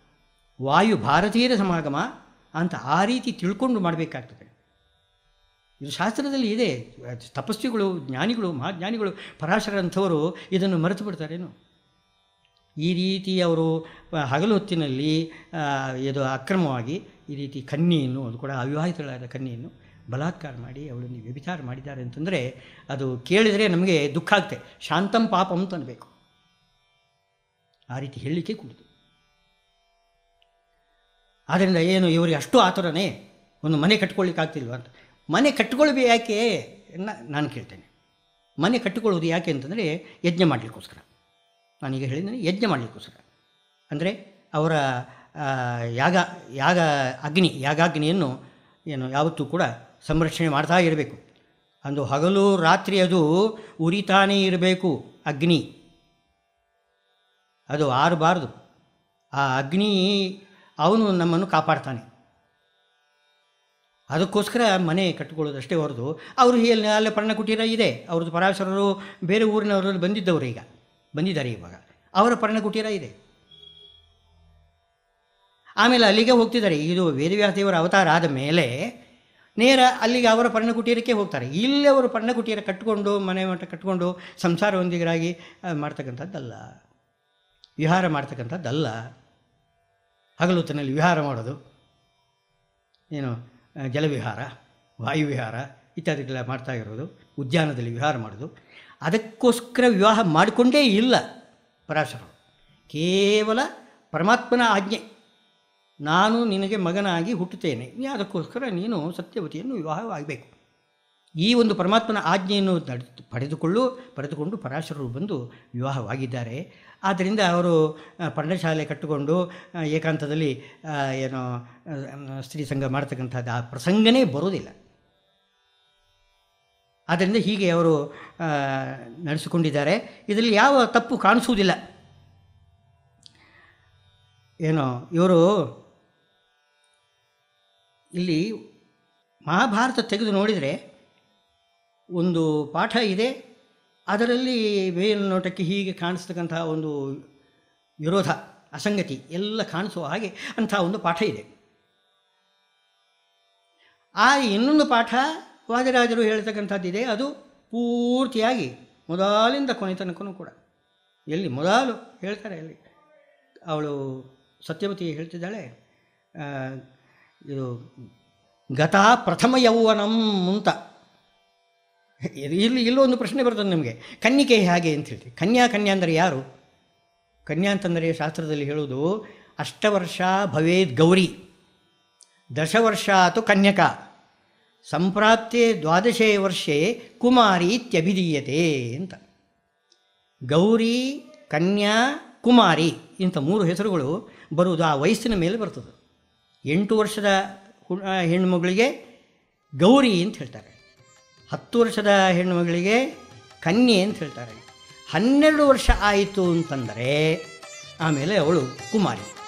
ವಾಯು ಭಾರತೀಯರ ಸಮಾಗಮ ಅಂತ ಆ ರೀತಿ ತಿಳ್ಕೊಂಡು ಮಾಡಬೇಕಾಗ್ತದೆ ಇದು ಶಾಸ್ತ್ರದಲ್ಲಿ ಇದೆ ತಪಸ್ವಿಗಳು ಜ್ಞಾನಿಗಳು ಮಹಾಜ್ಞಾನಿಗಳು ಪರಾಶರಂಥವರು ಇದನ್ನು ಮರೆತು ಬಿಡ್ತಾರೇನು ಈ ರೀತಿ ಅವರು ಆ, ಹಗಲು ಹೊತ್ತಿನಲ್ಲಿ ಆ, ಇದು ಅಕ್ರಮವಾಗಿ ಈ ರೀತಿ ಕನ್ಯೆಯನ್ನು ಅದು ಕೂಡ ಅವಿವಾಹಿತಳಾದ ಕನ್ಯೆಯನ್ನು ಬಲಾತ್ಕಾರ ಮಾಡಿ ಅವಳನ್ನು ವ್ಯಭಿಚಾರ ಮಾಡಿದ್ದಾರೆ ಅಂತಂದರೆ ಅದು ಕೇಳಿದರೆ ನಮಗೆ ದುಃಖ ಆಗುತ್ತೆ ಶಾಂತಂ ಪಾಪಂ ಅಂತ ಅನ್ಬೇಕು ಆ ರೀತಿ ಹೇಳಲಿಕ್ಕೆ ಕೂಡುದು ಆದ್ದರಿಂದ ಏನು ಇವರಿಗೆ ಅಷ್ಟು ಆತುರನೇ ಒಂದು ಮನೆ ಕಟ್ಕೊಳ್ಳಿಕ್ಕೆ ಆಗ್ತಿಲ್ವ ಅಂತ ಮನೆ ಕಟ್ಕೊಳ್ಬೇಕು ಯಾಕೆ ನ- ನಾನು ಕೇಳ್ತೇನೆ ಮನೆ ಕಟ್ಟಿಕೊಳ್ಳೋದು ಯಾಕೆ ಅಂತಂದರೆ ಯಜ್ಞ ಮಾಡಲಿಕ್ಕೋಸ್ಕರ ನಾನೀಗ ಹೇಳಿದ್ದೀನಿ ಯಜ್ಞ ಮಾಡಲಿಕ್ಕೋಸ್ಕರ ಅಂದರೆ ಅವರ ಆ, ಯಾಗ ಯಾಗ ಅಗ್ನಿ ಯಾಗಾಗ್ನಿಯನ್ನು ಏನು ಯಾವತ್ತೂ ಕೂಡ ಸಂರಕ್ಷಣೆ ಮಾಡ್ತಾ ಇರಬೇಕು ಅಂದು ಹಗಲು ರಾತ್ರಿ ಅದು ಉರಿತಾನೇ ಇರಬೇಕು ಅಗ್ನಿ ಅದು ಆರಬಾರ್ದು ಆ ಅಗ್ನಿ ಅವನು ನಮ್ಮನ್ನು ಕಾಪಾಡ್ತಾನೆ ಅದಕ್ಕೋಸ್ಕರ ಮನೆ ಕಟ್ಟಿಕೊಳ್ಳೋದಷ್ಟೇ ಹೊರತು ಅವರು ಇಲ್ಲಿ ಅಲ್ಲೇ ಪರ್ಣಕುಟೀರ ಇದೆ ಅವ್ರದ್ದು ಪರಾಶರರು ಬೇರೆ ಊರಿನವರಲ್ಲಿ ಬಂದಿದ್ದವರು ಈಗ ಬಂದಿದ್ದಾರೆ ಇವಾಗ ಅವರ ಪರ್ಣಕುಟೀರ ಇದೆ ಆಮೇಲೆ ಅಲ್ಲಿಗೆ ಹೋಗ್ತಿದ್ದಾರೆ ಇದು ವೇದವ್ಯಾಸದೇವರ ಅವತಾರ ಆದ ಮೇಲೆ ನೇರ ಅಲ್ಲಿಗೆ ಅವರ ಪರ್ಣಕುಟೀರಕ್ಕೆ ಹೋಗ್ತಾರೆ ಇಲ್ಲಿ ಅವರು ಪರ್ಣಕುಟೀರ ಕಟ್ಟಿಕೊಂಡು ಮನೆ ಮಠ ಕಟ್ಟಿಕೊಂಡು ಸಂಸಾರ ಹೊಂದಿಗರಾಗಿ ಆ, ಮಾಡ್ತಕ್ಕಂಥದ್ದಲ್ಲ ವಿಹಾರ ಮಾಡ್ತಕ್ಕಂಥದ್ದಲ್ಲ ಹಗಲೊತ್ತಿನಲ್ಲಿ ವಿಹಾರ ಮಾಡೋದು ಏನು ಆ, ಜಲವಿಹಾರ ವಾಯುವಿಹಾರ ಇತ್ಯಾದಿಗಳೆಲ್ಲ ಮಾಡ್ತಾ ಇರೋದು ಉದ್ಯಾನದಲ್ಲಿ ವಿಹಾರ ಮಾಡೋದು ಅದಕ್ಕೋಸ್ಕರ ವಿವಾಹ ಮಾಡಿಕೊಂಡೇ ಇಲ್ಲ ಪರಾಶರರು ಕೇವಲ ಪರಮಾತ್ಮನ ಆಜ್ಞೆ ನಾನು ನಿನಗೆ ಮಗನಾಗಿ ಹುಟ್ಟುತ್ತೇನೆ ನೀ ಅದಕ್ಕೋಸ್ಕರ ನೀನು ಸತ್ಯವತಿಯನ್ನು ವಿವಾಹವಾಗಬೇಕು ಈ ಒಂದು ಪರಮಾತ್ಮನ ಆಜ್ಞೆಯನ್ನು ನಡೆ ಪಡೆದುಕೊಳ್ಳು ಪಡೆದುಕೊಂಡು ಪರಾಶರರು ಬಂದು ವಿವಾಹವಾಗಿದ್ದಾರೆ ಆದ್ದರಿಂದ ಅವರು ಆ, ಪರ್ಣಶಾಲೆ ಕಟ್ಟಿಕೊಂಡು ಆ, ಏಕಾಂತದಲ್ಲಿ ಆ, ಏನೋ ಆ, ಸ್ತ್ರೀ ಸಂಘ ಮಾಡ್ತಕ್ಕಂಥದ್ದು ಆ ಪ್ರಸಂಗನೇ ಬರೋದಿಲ್ಲ ಆದ್ದರಿಂದ ಹೀಗೆ ಅವರು ಆ, ನಡೆಸಿಕೊಂಡಿದ್ದಾರೆ ಇದರಲ್ಲಿ ಯಾವ ತಪ್ಪು ಕಾಣಿಸುವುದಿಲ್ಲ ಏನೋ ಇವರು ಇಲ್ಲಿ ಮಹಾಭಾರತ ತೆಗೆದು ನೋಡಿದರೆ ಒಂದು ಪಾಠ ಇದೆ ಅದರಲ್ಲಿ ಮೇಲ್ನೋಟಕ್ಕೆ ಹೀಗೆ ಕಾಣಿಸ್ತಕ್ಕಂತಹ ಒಂದು ವಿರೋಧ ಅಸಂಗತಿ ಎಲ್ಲ ಕಾಣಿಸುವ ಹಾಗೆ ಅಂಥ ಒಂದು ಪಾಠ ಇದೆ ಆ ಇನ್ನೊಂದು ಪಾಠ ವಾದಿರಾಜರು ಹೇಳ್ತಕ್ಕಂಥದ್ದಿದೆ ಅದು ಪೂರ್ತಿಯಾಗಿ ಮೊದಲಿಂದ ಕೊನೆ ತನಕನೂ ಕೂಡ ಎಲ್ಲಿ ಮೊದಲು ಹೇಳ್ತಾರೆ ಅಲ್ಲಿ ಅವಳು ಸತ್ಯವತಿ ಹೇಳ್ತಿದ್ದಾಳೆ ಆ, ಇದು ಗತ ಪ್ರಥಮ ಯೌವನಂ ಅಂತ ಇದು ಇಲ್ಲಿ ಇಲ್ಲೊಂದು ಪ್ರಶ್ನೆ ಬರ್ತದೆ ನಮಗೆ ಕನ್ನಿಕೆ ಹೇಗೆ ಅಂತ ಹೇಳಿ ಕನ್ಯಾ ಕನ್ಯಾ ಅಂದರೆ ಯಾರು ಕನ್ಯಾ ಅಂತಂದರೆ ಶಾಸ್ತ್ರದಲ್ಲಿ ಹೇಳುವುದು ಅಷ್ಟವರ್ಷ ಭವೇದ್ ಗೌರಿ ದಶವರ್ಷಾತು ಕನ್ಯಕ ಸಂಪ್ರಾಪ್ತೆ ದ್ವಾದಶೇ ವರ್ಷೆ ಕುಮಾರಿ ಇತ್ಯಭಿಧೀಯತೆ ಅಂತ ಗೌರಿ ಕನ್ಯಾ ಕುಮಾರಿ ಇಂಥ ಮೂರು ಹೆಸರುಗಳು ಬರುವುದು ಆ ವಯಸ್ಸಿನ ಮೇಲೆ ಬರ್ತದೆ ಎಂಟು ವರ್ಷದ ಹು- ಆ, ಹೆಣ್ಣುಮಗಳಿಗೆ ಗೌರಿ ಅಂತ ಹೇಳ್ತಾರೆ ಹತ್ತು ವರ್ಷದ ಹೆಣ್ಣುಮಗಳಿಗೆ ಕನ್ಯೆ ಅಂತ ಹೇಳ್ತಾರೆ ಹನ್ನೆರಡು ವರ್ಷ ಆಯಿತು ಅಂತಂದರೆ ಆಮೇಲೆ ಅವಳು ಕುಮಾರಿ